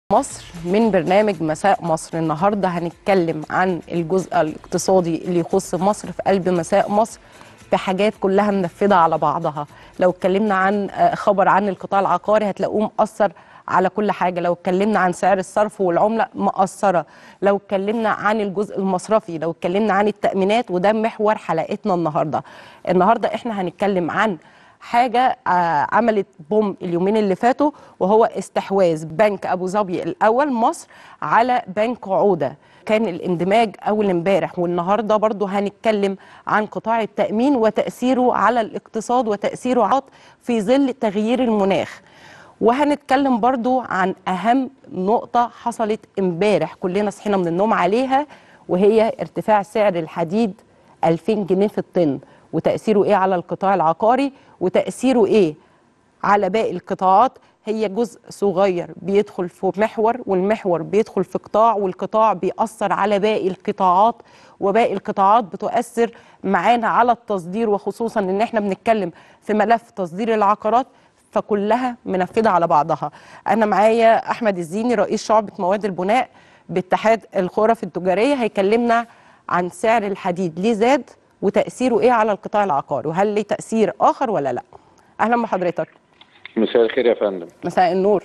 مصر من برنامج مساء مصر النهارده هنتكلم عن الجزء الاقتصادي اللي يخص مصر في قلب مساء مصر بحاجات كلها منفذه على بعضها لو اتكلمنا عن آه، خبر عن القطاع العقاري هتلاقوه مأثر على كل حاجه لو اتكلمنا عن سعر الصرف والعمله مأثره لو اتكلمنا عن الجزء المصرفي لو اتكلمنا عن التأمينات وده محور حلقتنا النهارده النهارده احنا هنتكلم عن حاجه آه، عملت بوم اليومين اللي فاتوا وهو استحواذ بنك ابو ظبي الاول مصر على بنك عوده كان الاندماج اول امبارح والنهارده برضو هنتكلم عن قطاع التامين وتاثيره على الاقتصاد وتاثيره على في ظل تغيير المناخ وهنتكلم برضو عن اهم نقطه حصلت امبارح كلنا صحينا من النوم عليها وهي ارتفاع سعر الحديد 2000 جنيه في الطن وتاثيره ايه على القطاع العقاري وتاثيره ايه على باقي القطاعات هي جزء صغير بيدخل في محور والمحور بيدخل في قطاع والقطاع بيأثر على باقي القطاعات وباقي القطاعات بتؤثر معانا على التصدير وخصوصا ان احنا بنتكلم في ملف تصدير العقارات فكلها منفذه على بعضها انا معايا احمد الزيني رئيس شعبه مواد البناء باتحاد الغرف التجاريه هيكلمنا عن سعر الحديد ليه زاد وتاثيره ايه على القطاع العقاري وهل ليه تاثير اخر ولا لا اهلا بحضرتك مساء الخير يا فندم مساء النور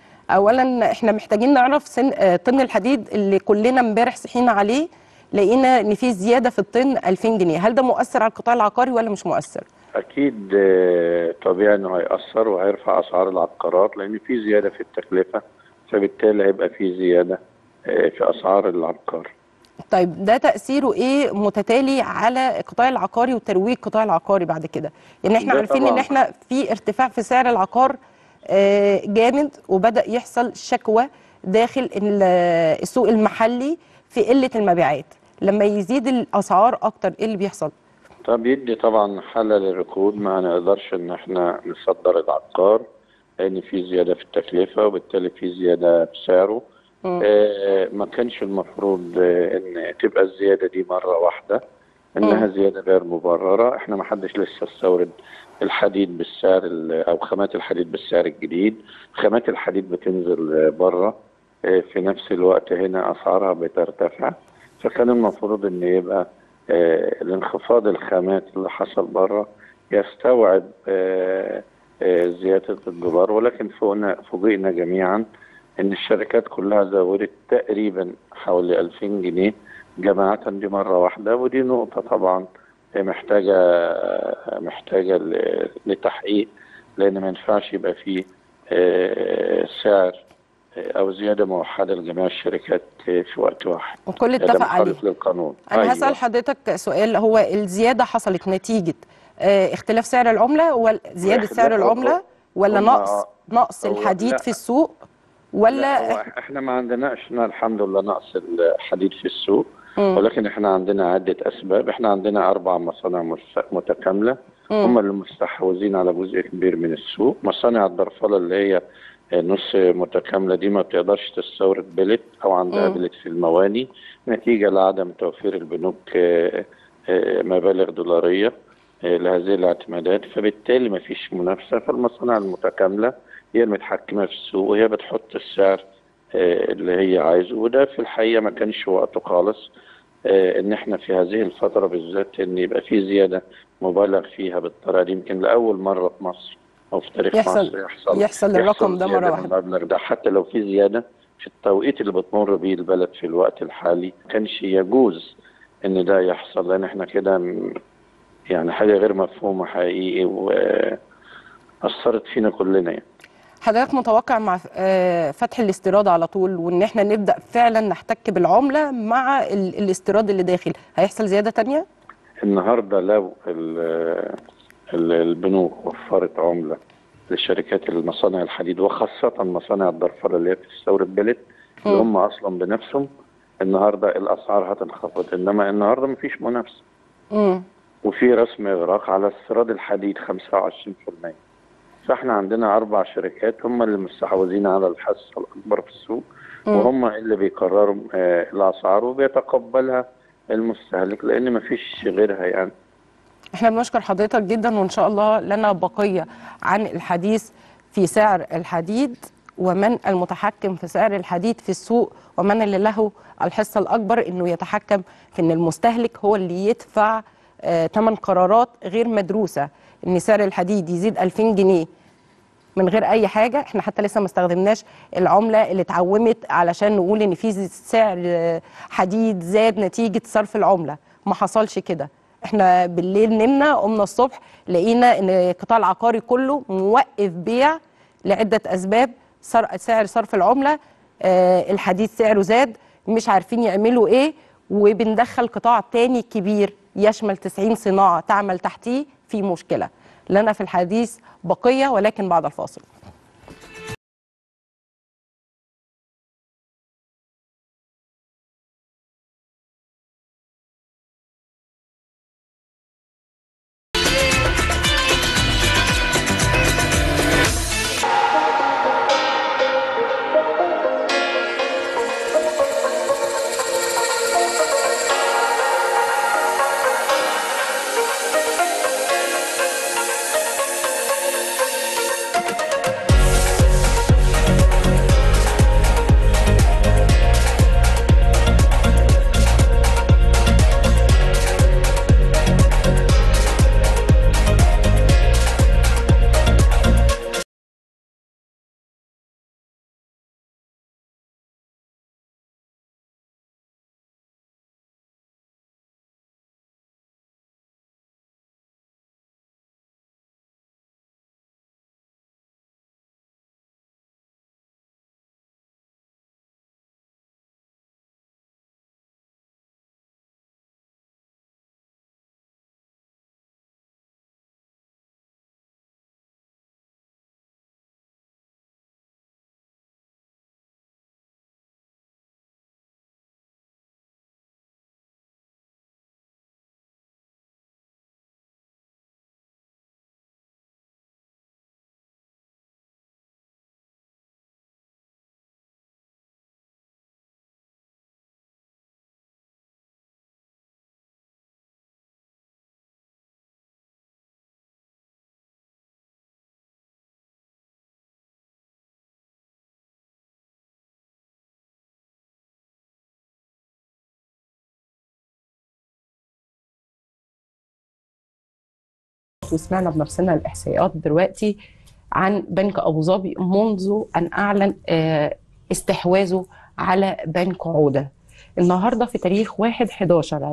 اولا احنا محتاجين نعرف سن آه، طن الحديد اللي كلنا امبارح صحينا عليه لقينا ان في زياده في الطن 2000 جنيه هل ده مؤثر على القطاع العقاري ولا مش مؤثر اكيد آه، طبيعي انه هيأثر وهيرفع اسعار العقارات لان في زياده في التكلفه فبالتالي هيبقى في زياده آه، في اسعار العقار طيب ده تاثيره ايه متتالي على القطاع العقاري وترويج القطاع العقاري بعد كده يعني احنا ده عارفين ان طبعاً. احنا في ارتفاع في سعر العقار آه، جامد وبدا يحصل شكوى داخل ال- السوق المحلي في قله المبيعات لما يزيد الاسعار اكتر ايه اللي بيحصل طب يدي طبعا حل للركود ما نقدرش ان احنا نصدر العقار لان في زياده في التكلفه وبالتالي في زياده في سعره مم. آه، ما كانش المفروض آه، ان تبقى الزياده دي مره واحده انها زياده غير مبرره احنا ما حدش لسه استورد الحديد بالسعر ال- او خامات الحديد بالسعر الجديد خامات الحديد بتنزل آه، بره آه، في نفس الوقت هنا اسعارها بترتفع فكان المفروض ان يبقى آه، الانخفاض الخامات اللي حصل بره يستوعب آه، آه، زياده الدولار ولكن فوقنا فوجئنا جميعا ان الشركات كلها زودت تقريبا حوالي 2000 جنيه جماعة دي مرة واحدة ودي نقطة طبعا محتاجة محتاجة ل- لتحقيق لأن ما ينفعش يبقى فيه آه، سعر آه، أو زيادة موحدة لجميع الشركات آه، في وقت واحد الكل ده اتفق عليه مخالف للقانون انا أيوة. هسال حضرتك سؤال هو الزياده حصلت نتيجه آه، اختلاف سعر العمله ولا زياده اختلاف سعر العمله ولا هم- نقص نقص هو- الحديد لا. في السوق لا ولا هو احنا ما عندناش الحمد لله نقص الحديد في السوق مم. ولكن احنا عندنا عدة أسباب احنا عندنا أربع مصانع مس- متكاملة مم. هم اللي مستحوذين على جزء كبير من السوق مصانع الضرفلة اللي هي نص متكاملة دي ما بتقدرش تستورد بلت أو عندها مم. بلت في المواني نتيجة لعدم توفير البنوك آه، آه، مبالغ دولارية آه، لهذه الاعتمادات فبالتالي ما فيش منافسة فالمصانع المتكاملة هي المتحكمة في السوق وهي بتحط السعر آه، اللي هي عايزه وده في الحقيقة ما كانش وقته خالص آه، ان احنا في هذه الفترة بالذات ان يبقى في زيادة مبالغ فيها بالطريقة دي يمكن لأول مرة في مصر أو في تاريخ يحصل- مصر يحصل يحصل الرقم ده مرة زيادة واحدة. بالمبلغ ده حتى لو في زيادة في التوقيت اللي بتمر بيه البلد في الوقت الحالي ما كانش يجوز ان ده يحصل لان احنا كده م- يعني حاجة غير مفهومة حقيقي وأثرت فينا كلنا يعني. حضرتك متوقع مع آه، فتح الاستيراد على طول وان احنا نبدا فعلا نحتك بالعمله مع ال- الاستيراد اللي داخل هيحصل زياده تانية النهارده لو ال- ال- البنوك وفرت عمله لشركات المصانع الحديد وخاصه مصانع الضرفله اللي هي بتستورد بلت اللي مم. هم اصلا بنفسهم النهارده الاسعار هتنخفض انما النهارده مفيش منافسه امم وفي رسم اغراق على استيراد الحديد 25% فاحنا عندنا اربع شركات هم اللي مستحوذين على الحصه الاكبر في السوق مم. وهم اللي بيقرروا آه، الاسعار وبيتقبلها المستهلك لان مفيش غيرها يعني احنا بنشكر حضرتك جدا وان شاء الله لنا بقيه عن الحديث في سعر الحديد ومن المتحكم في سعر الحديد في السوق ومن اللي له الحصة الأكبر إنه يتحكم في إن المستهلك هو اللي يدفع آه، ثمن قرارات غير مدروسة إن سعر الحديد يزيد 2000 جنيه من غير اي حاجه احنا حتى لسه ما استخدمناش العمله اللي اتعومت علشان نقول ان في سعر آه، حديد زاد نتيجه صرف العمله ما حصلش كده احنا بالليل نمنا قمنا الصبح لقينا ان القطاع العقاري كله موقف بيع لعده اسباب سر- سعر صرف العمله آه، الحديد سعره زاد مش عارفين يعملوا ايه وبندخل قطاع تاني كبير يشمل 90 صناعه تعمل تحتيه في مشكله لنا في الحديث بقيه ولكن بعد الفاصل وسمعنا بنفسنا الاحصائيات دلوقتي عن بنك ابو ظبي منذ ان اعلن آه، استحواذه على بنك عوده النهارده في تاريخ 1 11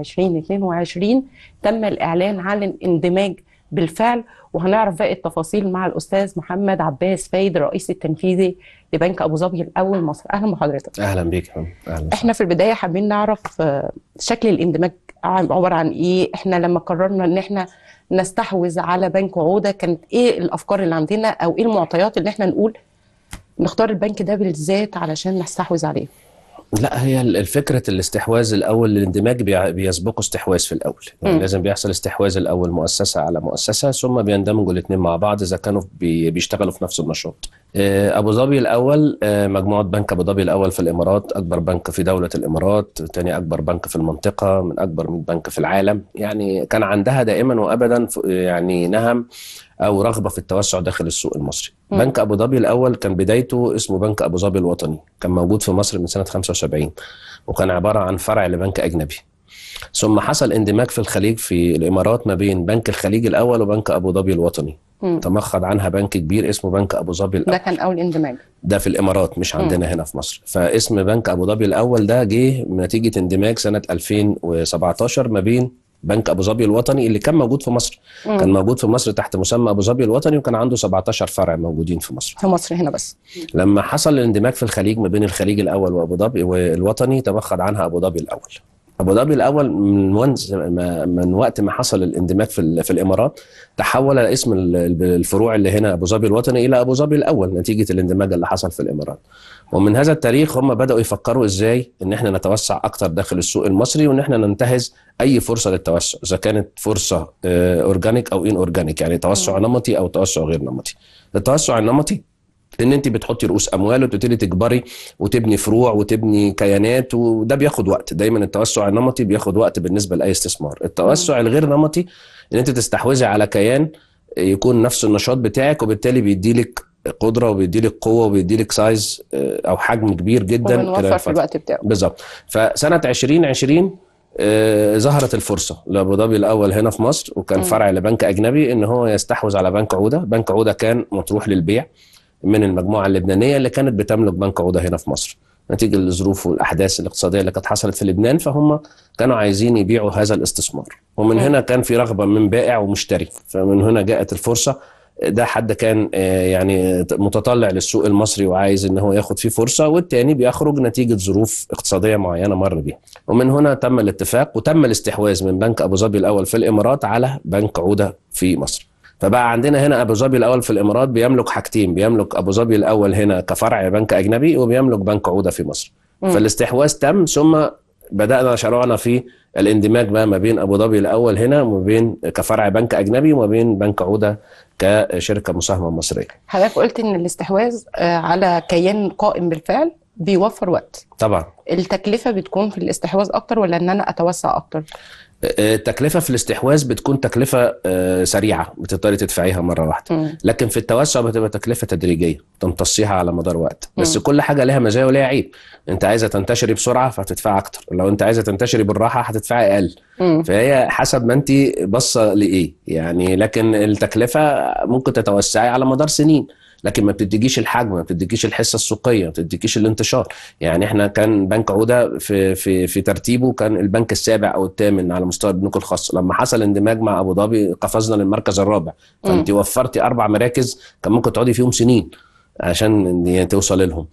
2022 تم الاعلان عن الاندماج بالفعل وهنعرف باقي التفاصيل مع الاستاذ محمد عباس فايد الرئيس التنفيذي لبنك ابو ظبي الاول مصر اهلا بحضرتك اهلا بيك يا فندم. اهلا احنا في البدايه حابين نعرف آه، شكل الاندماج عن- عباره عن ايه احنا لما قررنا ان احنا نستحوذ على بنك عوده كانت ايه الافكار اللي عندنا او ايه المعطيات اللي احنا نقول نختار البنك ده بالذات علشان نستحوذ عليه لا هي ال- الفكره الاستحواذ الاول الاندماج بيع- بيسبقه استحواذ في الاول يعني مم. لازم بيحصل استحواذ الاول مؤسسه على مؤسسه ثم بيندمجوا الاثنين مع بعض اذا كانوا بي- بيشتغلوا في نفس النشاط آه، ابو ظبي الاول آه، مجموعه بنك ابو ظبي الاول في الامارات اكبر بنك في دوله الامارات ثاني اكبر بنك في المنطقه من اكبر 100 بنك في العالم يعني كان عندها دائما وابدا ف- يعني نهم او رغبه في التوسع داخل السوق المصري مم. بنك ابو ظبي الاول كان بدايته اسمه بنك ابو ظبي الوطني كان موجود في مصر من سنه 75 وكان عباره عن فرع لبنك اجنبي ثم حصل اندماج في الخليج في الامارات ما بين بنك الخليج الاول وبنك ابو ظبي الوطني مم. تمخض عنها بنك كبير اسمه بنك ابو ظبي الاول ده كان اول اندماج ده في الامارات مش عندنا هنا في مصر فاسم بنك ابو ظبي الاول ده جه نتيجه اندماج سنه 2017 ما بين بنك ابو ظبي الوطني اللي كان موجود في مصر مم. كان موجود في مصر تحت مسمى ابو ظبي الوطني وكان عنده 17 فرع موجودين في مصر في مصر هنا بس لما حصل الاندماج في الخليج ما بين الخليج الاول وابو ظبي والوطني تمخض عنها ابو ظبي الاول ابو ظبي الاول من ونز ما- من وقت ما حصل الاندماج في ال- في الامارات تحول اسم ال- ال- الفروع اللي هنا ابو ظبي الوطني الى ابو ظبي الاول نتيجه الاندماج اللي حصل في الامارات ومن هذا التاريخ هم بداوا يفكروا ازاي ان احنا نتوسع اكتر داخل السوق المصري وان احنا ننتهز اي فرصه للتوسع اذا كانت فرصه آه، اورجانيك او ان اورجانيك يعني توسع نمطي او توسع غير نمطي التوسع النمطي ان انت بتحطي رؤوس اموال وتبتدي تكبري وتبني فروع وتبني كيانات وده بياخد وقت دايما التوسع النمطي بياخد وقت بالنسبه لاي استثمار التوسع الغير نمطي ان انت تستحوذي على كيان يكون نفس النشاط بتاعك وبالتالي بيديلك قدره وبيدي لك قوه وبيدي لك سايز آه، او حجم كبير جدا خلال وبنوفر في الفترة. الوقت بتاعه بالظبط فسنه 2020 آه، ظهرت الفرصه لابو ظبي الاول هنا في مصر وكان مم. فرع لبنك اجنبي ان هو يستحوذ على بنك عوده بنك عوده كان مطروح للبيع من المجموعه اللبنانيه اللي كانت بتملك بنك عوده هنا في مصر نتيجه للظروف والاحداث الاقتصاديه اللي كانت حصلت في لبنان فهم كانوا عايزين يبيعوا هذا الاستثمار ومن مم. هنا كان في رغبه من بائع ومشتري فمن هنا جاءت الفرصه ده حد كان آه، يعني متطلع للسوق المصري وعايز ان هو ياخد فيه فرصه والتاني بيخرج نتيجه ظروف اقتصاديه معينه مر بيها ومن هنا تم الاتفاق وتم الاستحواذ من بنك ابو ظبي الاول في الامارات على بنك عوده في مصر فبقى عندنا هنا ابو ظبي الاول في الامارات بيملك حاجتين بيملك ابو ظبي الاول هنا كفرع بنك اجنبي وبيملك بنك عوده في مصر مم. فالاستحواذ تم ثم بدانا شرعنا في الاندماج بقى ما بين ابو ظبي الاول هنا وما بين كفرع بنك اجنبي وما بين بنك عوده كشركه مساهمه مصريه حضرتك قلت ان الاستحواذ آه، على كيان قائم بالفعل بيوفر وقت طبعا التكلفة بتكون في الاستحواذ أكتر ولا إن أنا أتوسع أكتر؟ التكلفه في الاستحواذ بتكون تكلفه آه، سريعه بتقدري تدفعيها مره واحده مم. لكن في التوسع بتبقى تكلفه تدريجيه تمتصيها على مدار وقت بس مم. كل حاجه لها مزايا ولها عيب انت عايزه تنتشري بسرعه فهتدفعي اكتر لو انت عايزه تنتشري بالراحه هتدفعي اقل مم. فهي حسب ما انت باصه لايه يعني لكن التكلفه ممكن تتوسعي على مدار سنين لكن ما بتديكيش الحجم ما بتديكيش الحصه السوقيه ما بتديكيش الانتشار يعني احنا كان بنك عوده في في في ترتيبه كان البنك السابع او الثامن على مستوى البنوك الخاصه لما حصل اندماج مع ابو ظبي قفزنا للمركز الرابع فانت وفرتي اربع مراكز كان ممكن تقعدي فيهم سنين عشان يعني توصلي لهم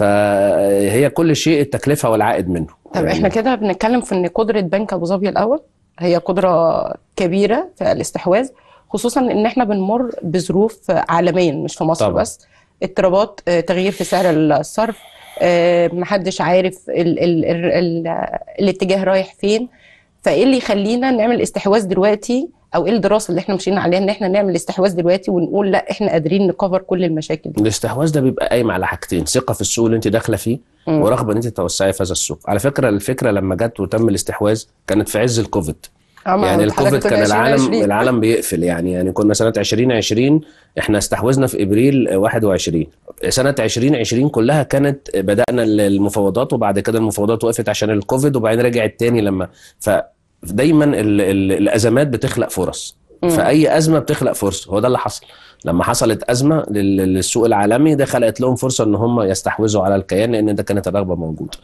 فهي كل شيء التكلفه والعائد منه طب يعني إحنا كده بنتكلم في إن قدرة بنك أبو ظبي الأول هي قدرة كبيرة في الاستحواذ خصوصا إن إحنا بنمر بظروف عالميا مش في مصر طبعا. بس اضطرابات آه، تغيير في سعر الصرف آه، محدش عارف ال ال ال ال الاتجاه رايح فين فايه اللي يخلينا نعمل استحواذ دلوقتي او ايه الدراسه اللي احنا مشينا عليها ان احنا نعمل استحواذ دلوقتي ونقول لا احنا قادرين نكفر كل المشاكل دي الاستحواذ ده بيبقى قايم على حاجتين ثقه في السوق اللي انت داخله فيه مم. ورغبه ان انت تتوسعي في هذا السوق على فكره الفكره لما جت وتم الاستحواذ كانت في عز الكوفيد أما يعني حضرتك الكوفيد بتقول كان 20 العالم 20. العالم بيقفل يعني يعني كنا سنه 2020 احنا استحوذنا في ابريل 21 سنه 2020 كلها كانت بدانا المفاوضات وبعد كده المفاوضات وقفت عشان الكوفيد وبعدين رجعت تاني لما فدايما ال ال الازمات بتخلق فرص مم. فاي ازمه بتخلق فرصه هو ده اللي حصل لما حصلت ازمه لل- للسوق العالمي ده خلقت لهم فرصه ان هم يستحوذوا على الكيان لان ده كانت الرغبه موجوده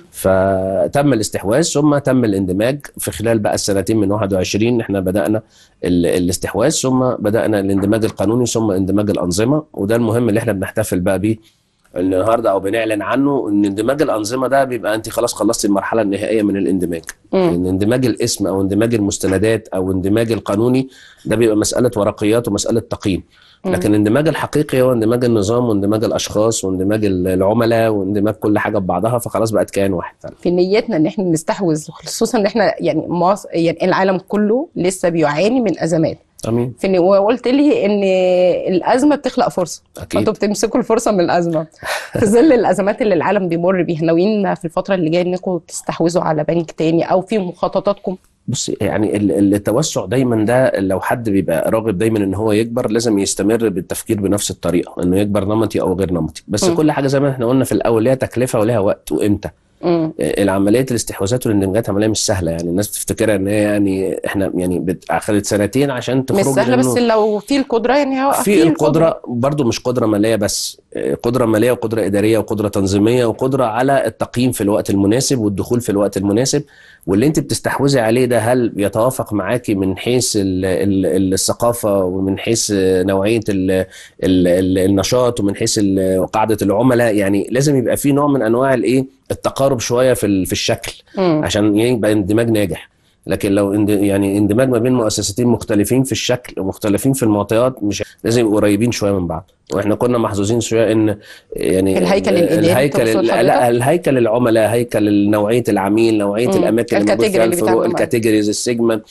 فتم الاستحواذ ثم تم الاندماج في خلال بقى السنتين من 21 احنا بدانا ال- الاستحواذ ثم بدانا الاندماج القانوني ثم اندماج الانظمه وده المهم اللي احنا بنحتفل بقى بيه النهارده او بنعلن عنه ان اندماج الانظمه ده بيبقى انت خلاص خلصتي المرحله النهائيه من الاندماج مم. ان اندماج الاسم او اندماج المستندات او اندماج القانوني ده بيبقى مساله ورقيات ومساله تقييم مم. لكن الاندماج الحقيقي هو اندماج النظام واندماج الاشخاص واندماج العملاء واندماج كل حاجه ببعضها فخلاص بقت كيان واحد فعلا في نيتنا ان احنا نستحوذ خصوصا ان احنا يعني مصر يعني العالم كله لسه بيعاني من ازمات امين في إن- وقلت لي ان الازمه بتخلق فرصه اكيد فانتوا بتمسكوا الفرصه من الازمه في ظل الازمات اللي العالم بيمر بيها ناويين في الفتره اللي جايه انكم تستحوذوا على بنك تاني او في مخططاتكم بص يعني ال- التوسع دايما ده لو حد بيبقى راغب دايما ان هو يكبر لازم يستمر بالتفكير بنفس الطريقه انه يكبر نمطي او غير نمطي بس م. كل حاجه زي ما احنا قلنا في الاول ليها تكلفه وليها وقت وامتى امم العمليه الاستحواذات والاندماجات عمليه مش سهله يعني الناس بتفتكرها ان هي يعني احنا يعني بت- اخذت سنتين عشان مش تخرج سهله بس لو في القدره يعني هو في القدره برضو مش قدره ماليه بس آه، قدره ماليه وقدره اداريه وقدره تنظيميه وقدره على التقييم في الوقت المناسب والدخول في الوقت المناسب واللي انت بتستحوذي عليه ده هل يتوافق معاكي من حيث ال ال الثقافه ومن حيث آه، نوعيه ال ال ال النشاط ومن حيث ال- قاعده العملاء يعني لازم يبقى في نوع من انواع الايه التقارب شويه في ال- في الشكل مم. عشان يبقى اندماج ناجح لكن لو اند... يعني اندماج ما بين مؤسستين مختلفين في الشكل ومختلفين في المعطيات مش لازم يبقوا قريبين شويه من بعض واحنا كنا محظوظين شويه ان يعني الهيكل الإداري الهيكل تقصد لا, حضرتك؟ لا الهيكل العملاء هيكل نوعيه العميل نوعيه مم. الاماكن اللي موجود فيها الكاتيجوري اللي الفروق بيتعاملوا معاها. الكاتيجوريز السيجمنت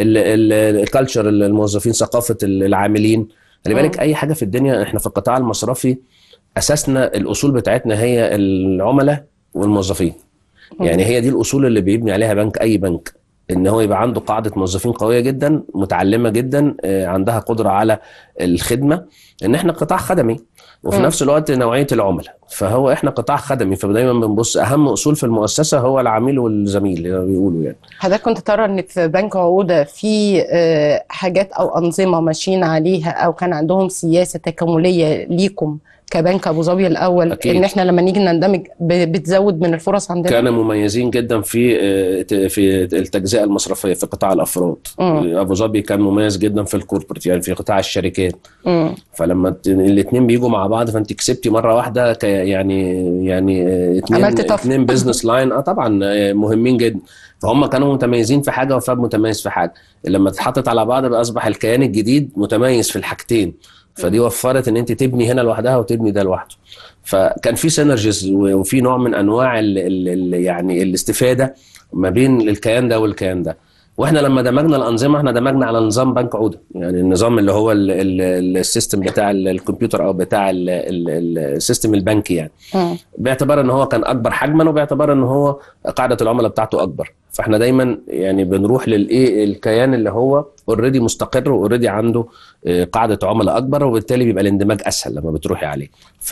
الكالتشر الموظفين ثقافه العاملين خلي بالك مم. اي حاجه في الدنيا احنا في القطاع المصرفي اساسنا الاصول بتاعتنا هي العملاء والموظفين يعني هي دي الاصول اللي بيبني عليها بنك اي بنك ان هو يبقى عنده قاعده موظفين قويه جدا متعلمه جدا آه، عندها قدره على الخدمه ان احنا قطاع خدمي وفي مم. نفس الوقت نوعيه العملاء فهو احنا قطاع خدمي فدايما بنبص اهم اصول في المؤسسه هو العميل والزميل زي ما بيقولوا يعني حضرتك كنت ترى ان في بنك عودة في آه، حاجات او انظمه ماشيين عليها او كان عندهم سياسه تكامليه ليكم كبنك ابو ظبي الاول أكيد. ان احنا لما نيجي نندمج ب- بتزود من الفرص عندنا كانوا مميزين جدا في آه، في التجزئه المصرفيه في قطاع الافراد مم. ابو ظبي كان مميز جدا في الكوربريت يعني في قطاع الشركات مم. فلما الاثنين بيجوا مع بعض فانت كسبتي مره واحده ك يعني يعني آه، اتنين عملت طفرة. اتنين بزنس لاين اه طبعا آه، مهمين جدا فهم كانوا متميزين في حاجه وفاب متميز في حاجه لما اتحطت على بعض بقى اصبح الكيان الجديد متميز في الحاجتين فدي وفرت ان انت تبني هنا لوحدها وتبني ده لوحده فكان في سينرجيز وفي نوع من انواع ال ال ال يعني الاستفاده ما بين الكيان ده والكيان ده واحنا لما دمجنا الانظمه احنا دمجنا على نظام بنك عوده يعني النظام اللي هو ال- ال- السيستم بتاع ال- الكمبيوتر او بتاع ال- ال- السيستم البنكي يعني مم. باعتبار ان هو كان اكبر حجما وباعتبار ان هو قاعده العملاء بتاعته اكبر فاحنا دايما يعني بنروح للايه الكيان اللي هو اوريدي مستقر واوريدي عنده آه، قاعده عملاء اكبر وبالتالي بيبقى الاندماج اسهل لما بتروحي عليه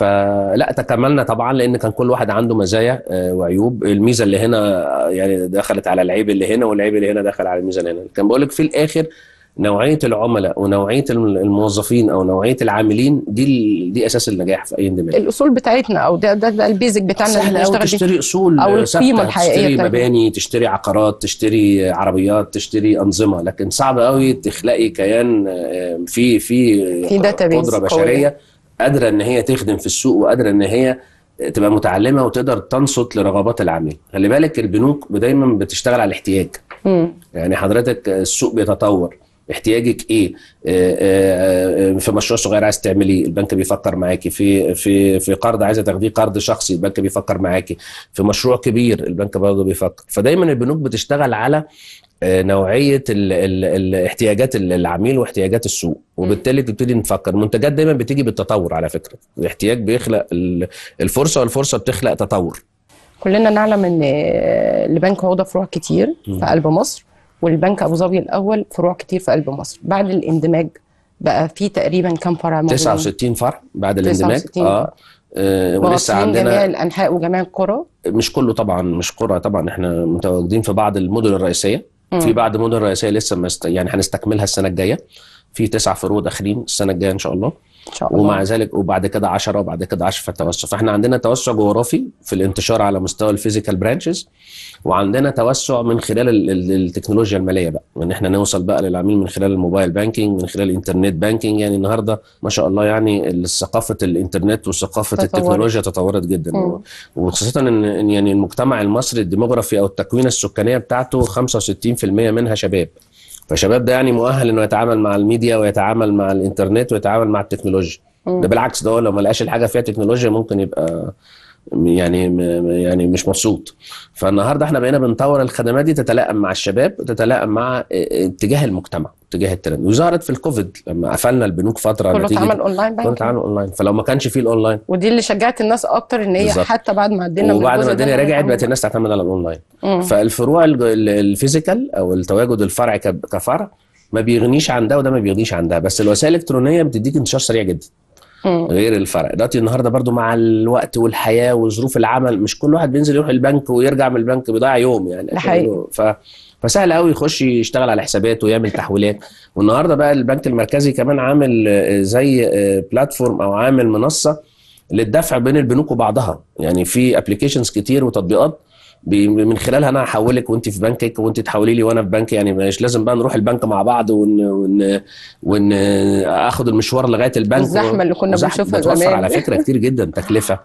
فلا تكملنا طبعا لان كان كل واحد عنده مزايا آه، وعيوب الميزه اللي هنا آه، يعني دخلت على العيب اللي هنا والعيب اللي هنا دخل على الميزه اللي هنا كان بقول لك في الاخر نوعيه العملاء ونوعيه الموظفين او نوعيه العاملين دي ال- دي اساس النجاح في اي اندماج الاصول بتاعتنا او ده ده, ده البيزك بتاعنا سهل اللي قوي بنشتغل بيه تشتري اصول أو أو القيمة ثابته الحقيقية تشتري بتاعتها. مباني تشتري عقارات تشتري عربيات تشتري انظمه لكن صعب قوي تخلقي كيان آه، في في في database قدره قوية. بشريه قادره ان هي تخدم في السوق وقادره ان هي تبقى متعلمه وتقدر تنصت لرغبات العميل خلي بالك البنوك دايما بتشتغل على الاحتياج مم. يعني حضرتك السوق بيتطور احتياجك ايه آه، آه، آه، في مشروع صغير عايز تعمليه البنك بيفكر معاكي في في في قرض عايزه تاخديه قرض شخصي البنك بيفكر معاكي في مشروع كبير البنك برضه بيفكر فدايما البنوك بتشتغل على آه، نوعيه ال ال الاحتياجات ال- العميل واحتياجات السوق وبالتالي تبتدي نفكر المنتجات دايما بتيجي بالتطور على فكره الاحتياج بيخلق ال- الفرصه والفرصه بتخلق تطور كلنا نعلم ان آه، لبنك عودة فروع كتير في قلب مصر والبنك ابو ظبي الاول فروع كتير في قلب مصر بعد الاندماج بقى في تقريبا كام فرع موجودين؟ 69 فرع بعد الاندماج 69 اه آه، ولسه مغطيين جميع عندنا الانحاء وجميع القرى مش كله طبعا مش قرى طبعا احنا متواجدين في بعض المدن الرئيسيه مم. في بعض المدن الرئيسيه لسه مست... يعني هنستكملها السنه الجايه في تسع فروع داخلين السنه الجايه ان شاء الله ان شاء الله ومع ذلك وبعد كده 10 وبعد كده 10 في التوسع فاحنا عندنا توسع جغرافي في الانتشار على مستوى الفيزيكال برانشز وعندنا توسع من خلال ال- ال- التكنولوجيا الماليه بقى ان احنا نوصل بقى للعميل من خلال الموبايل بانكينج من خلال الانترنت بانكينج يعني النهارده ما شاء الله يعني ثقافه الانترنت وثقافه تطورت. التكنولوجيا تطورت جدا مم. وخاصه ان إن يعني المجتمع المصري الديموغرافي او التكوين السكانيه بتاعته 65% منها شباب فشباب ده يعني مؤهل انه يتعامل مع الميديا ويتعامل مع الانترنت ويتعامل مع التكنولوجيا مم. ده بالعكس ده هو لو ما لقاش الحاجه فيها تكنولوجيا ممكن يبقى يعني م- يعني مش مبسوط فالنهارده احنا بقينا بنطور الخدمات دي تتلائم مع الشباب وتتلائم مع اه، اتجاه المجتمع اتجاه الترند وظهرت في الكوفيد لما قفلنا البنوك فتره كله نتيجه اتعمل اونلاين كله بانكينج اتعمل اونلاين فلو ما كانش فيه الاونلاين ودي اللي شجعت الناس اكتر ان هي بالظبط. حتى بعد ما عدينا من وبعد الجزء ما ده الدنيا إحنا رجعت نتعامل بقت الناس تعتمد على الاونلاين مم. فالفروع الج- ال- الفيزيكال او التواجد الفرعي ك- كفرع ما بيغنيش عن ده وده ما بيغنيش عن ده بس الوسائل الالكترونيه بتديك انتشار سريع جدا مم. غير الفرع دلوقتي النهارده برضو مع الوقت والحياه وظروف العمل مش كل واحد بينزل يروح البنك ويرجع من البنك بيضيع يوم يعني ده حقيقي. ف فسهل قوي يخش يشتغل على حساباته ويعمل تحويلات والنهارده بقى البنك المركزي كمان عامل آه، زي آه، بلاتفورم او عامل منصه للدفع بين البنوك وبعضها يعني في ابلكيشنز كتير وتطبيقات بي- من خلالها انا هحولك وانت في بنكك وانت تحولي لي وانا في بنكي يعني مش لازم بقى نروح البنك مع بعض ون ون, ون اخد المشوار لغايه البنك والزحمة اللي كنا وزحمة بنشوفها بتوفر زمان. على فكره كتير جدا تكلفه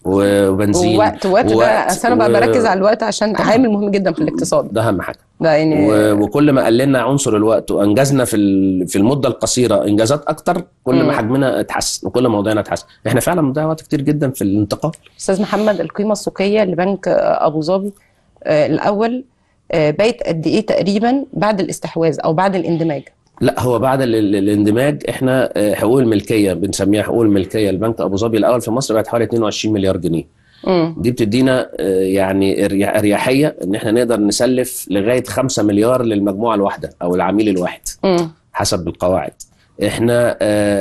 وبنزين ووقت وقت ده ووقت اصل انا بقى و- بركز على الوقت عشان طبعاً. عامل مهم جدا في الاقتصاد ده اهم حاجه ده يعني و- وكل ما قللنا عنصر الوقت وانجزنا في ال- في المده القصيره انجازات اكتر كل مم. ما حجمنا اتحسن وكل ما وضعنا اتحسن احنا فعلا بنضيع وقت كتير جدا في الانتقال استاذ محمد القيمه السوقيه لبنك آه، ابو ظبي آه، الاول آه، بقت قد ايه تقريبا بعد الاستحواذ او بعد الاندماج لا هو بعد ال- ال- الاندماج احنا آه، حقوق الملكيه بنسميها حقوق الملكيه البنك ابو ظبي الاول في مصر بقت حوالي 22 مليار جنيه مم. دي بتدينا آه، يعني اريح- اريحيه ان احنا نقدر نسلف لغايه 5 مليار للمجموعه الواحده او العميل الواحد مم. حسب القواعد احنا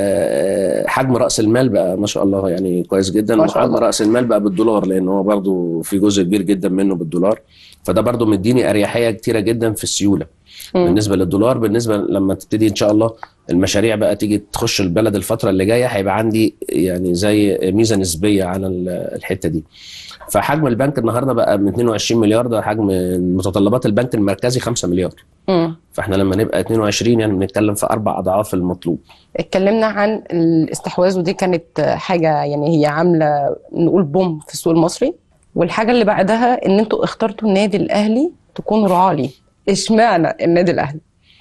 آه، حجم راس المال بقى ما شاء الله يعني كويس جدا ما شاء وحجم الله. راس المال بقى بالدولار لان هو برضو في جزء كبير جدا منه بالدولار فده برضو مديني اريحيه كتيره جدا في السيوله مم. بالنسبه للدولار بالنسبه لما تبتدي ان شاء الله المشاريع بقى تيجي تخش البلد الفتره اللي جايه هيبقى عندي يعني زي ميزه نسبيه على ال- الحته دي فحجم البنك النهارده بقى من 22 مليار ده حجم متطلبات البنك المركزي 5 مليار مم. فاحنا لما نبقى 22 يعني بنتكلم في اربع اضعاف المطلوب اتكلمنا عن الاستحواذ ودي كانت حاجة يعني هي عاملة نقول بوم في السوق المصري والحاجة اللي بعدها ان انتوا اخترتوا النادي الاهلي تكون رعاة ليه اشمعنى النادي الاهلي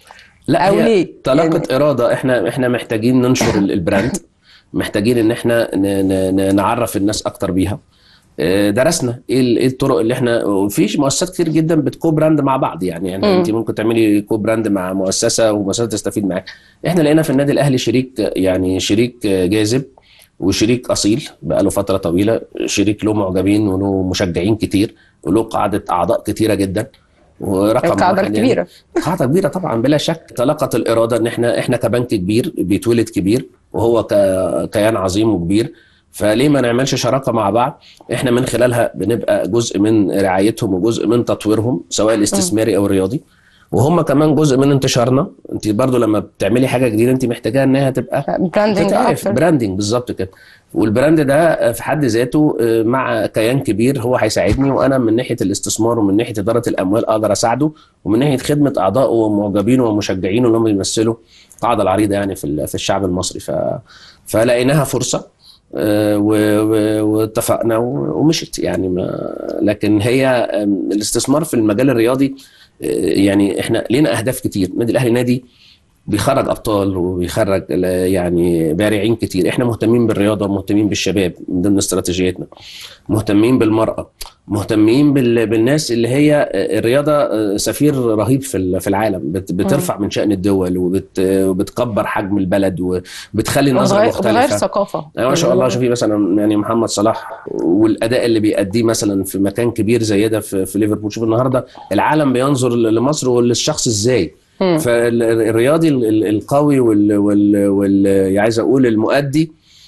لا أو هي ليه؟ طلاقه يعني- اراده احنا احنا محتاجين ننشر ال- البراند محتاجين ان احنا ن- ن- ن- نعرف الناس اكتر بيها آه، درسنا ايه ال- إيه الطرق اللي احنا وفي مؤسسات كتير جدا بتكو براند مع بعض يعني يعني مم. انت ممكن تعملي كو براند مع مؤسسه ومؤسسه تستفيد معاك احنا لقينا في النادي الاهلي شريك يعني شريك جاذب وشريك اصيل بقى له فتره طويله شريك له معجبين وله مشجعين كتير وله قاعده اعضاء كتيره جدا ورقم القاعدة واحد يعني- الكبيرة قاعده كبيره طبعا بلا شك طلقت الاراده ان احنا احنا كبنك كبير بيتولد كبير وهو ك- كيان عظيم وكبير فليه ما نعملش شراكه مع بعض احنا من خلالها بنبقى جزء من رعايتهم وجزء من تطويرهم سواء الاستثماري او الرياضي وهم كمان جزء من انتشارنا انت برضو لما بتعملي حاجه جديده انت محتاجاها انها تبقى براندنج تتعرف اكتر براندنج بالظبط كده والبراند ده في حد ذاته آه، مع كيان كبير هو هيساعدني وانا من ناحيه الاستثمار ومن ناحيه اداره الاموال اقدر اساعده ومن ناحيه خدمه اعضائه ومعجبينه ومشجعينه اللي هم بيمثلوا القاعده العريضه يعني في ال- في الشعب المصري ف فلقيناها فرصه آه، و- و- واتفقنا و- ومشت يعني ما لكن هي آم، الاستثمار في المجال الرياضي آه، يعني احنا لينا اهداف كتير النادي الاهلي نادي بيخرج ابطال وبيخرج ل- يعني بارعين كتير احنا مهتمين بالرياضه ومهتمين بالشباب من ضمن استراتيجيتنا مهتمين بالمراه مهتمين بال... بالناس اللي هي الرياضه سفير رهيب في ال- في العالم بت... بترفع من شان الدول وبت... وبتكبر حجم البلد وبتخلي النظره وتغير وتغير مختلفه ثقافة يعني ما شاء الله شوفي مثلا يعني محمد صلاح والاداء اللي بيأديه مثلا في مكان كبير زي ده في, في ليفربول شوف النهارده العالم بينظر لمصر وللشخص ازاي مم. فالرياضي ال- ال- القوي وال, وال... وال... عايز اقول المؤدي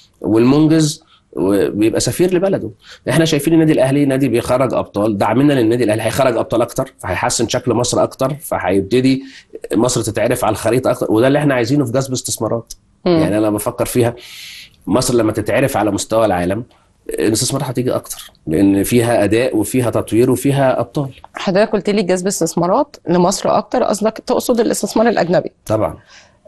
والمنجز بيبقى سفير لبلده احنا شايفين النادي الاهلي نادي بيخرج ابطال دعمنا للنادي الاهلي هيخرج ابطال اكتر فهيحسن شكل مصر اكتر فهيبتدي مصر تتعرف على الخريطه اكتر وده اللي احنا عايزينه في جذب استثمارات مم. يعني انا بفكر فيها مصر لما تتعرف على مستوى العالم الاستثمارات هتيجي اكتر لان فيها اداء وفيها تطوير وفيها ابطال حضرتك قلت لي جذب استثمارات لمصر اكتر قصدك تقصد الاستثمار الاجنبي طبعا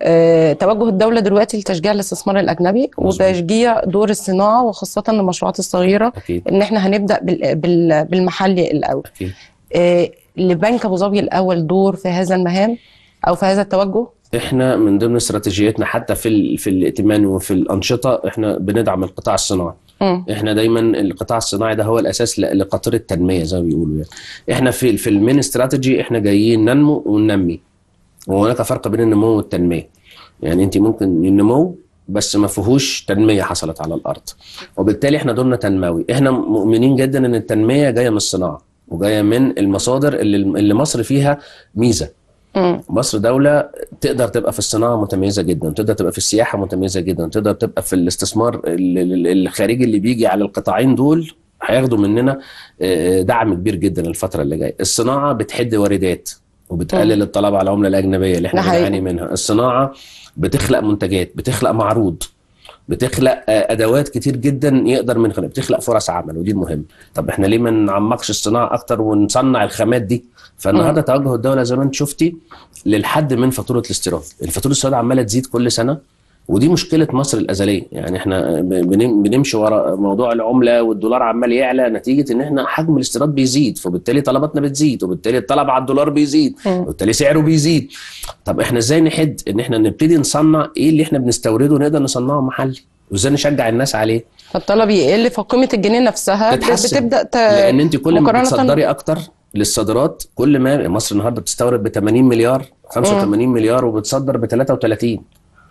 أه توجه الدولة دلوقتي لتشجيع الاستثمار الأجنبي مظبوط. وتشجيع دور الصناعة وخاصة المشروعات الصغيرة اكيد إن إحنا هنبدأ بال- بال- بالمحلي الأول اكيد أه لبنك أبو ظبي الأول دور في هذا المهام أو في هذا التوجه احنا من ضمن استراتيجيتنا حتى في ال- في الائتمان وفي الانشطه احنا بندعم القطاع الصناعي مم. احنا دايما القطاع الصناعي ده هو الاساس ل- لقطر التنميه زي ما بيقولوا يعني احنا في في المين استراتيجي احنا جايين ننمو وننمي وهناك فرق بين النمو والتنميه يعني انت ممكن النمو بس ما فيهوش تنميه حصلت على الارض وبالتالي احنا دورنا تنموي احنا مؤمنين جدا ان التنميه جايه من الصناعه وجايه من المصادر اللي اللي مصر فيها ميزه مم. مصر دولة تقدر تبقى في الصناعة متميزة جدا تقدر تبقى في السياحة متميزة جدا تقدر تبقى في الاستثمار ال- ال- الخارجي اللي بيجي على القطاعين دول هياخدوا مننا آه، دعم كبير جدا الفترة اللي جاية الصناعة بتحد واردات وبتقلل الطلب على العملة الأجنبية اللي احنا ده حقيقي. بنعاني منها الصناعة بتخلق منتجات بتخلق معروض بتخلق آه، ادوات كتير جدا يقدر من خلالها بتخلق فرص عمل ودي المهم طب احنا ليه ما نعمقش الصناعه اكتر ونصنع الخامات دي فالنهارده توجه الدوله زي ما انت شفتي للحد من فاتوره الاستيراد الفاتوره الاستيراد عماله تزيد كل سنه ودي مشكله مصر الازليه يعني احنا بن- بنمشي ورا موضوع العمله والدولار عمال يعلى نتيجه ان احنا حجم الاستيراد بيزيد فبالتالي طلباتنا بتزيد وبالتالي الطلب على الدولار بيزيد مم. وبالتالي سعره بيزيد طب احنا ازاي نحد ان احنا نبتدي نصنع ايه اللي احنا بنستورده نقدر نصنعه محلي وازاي نشجع الناس عليه فالطلب يقل فقيمة الجنيه نفسها تتحسن. بتبدأ ت... لان انت كل ما مقارنة- بتصدري اكتر للصادرات كل ما مصر النهارده بتستورد ب 80 مليار 85 مليار وبتصدر ب 33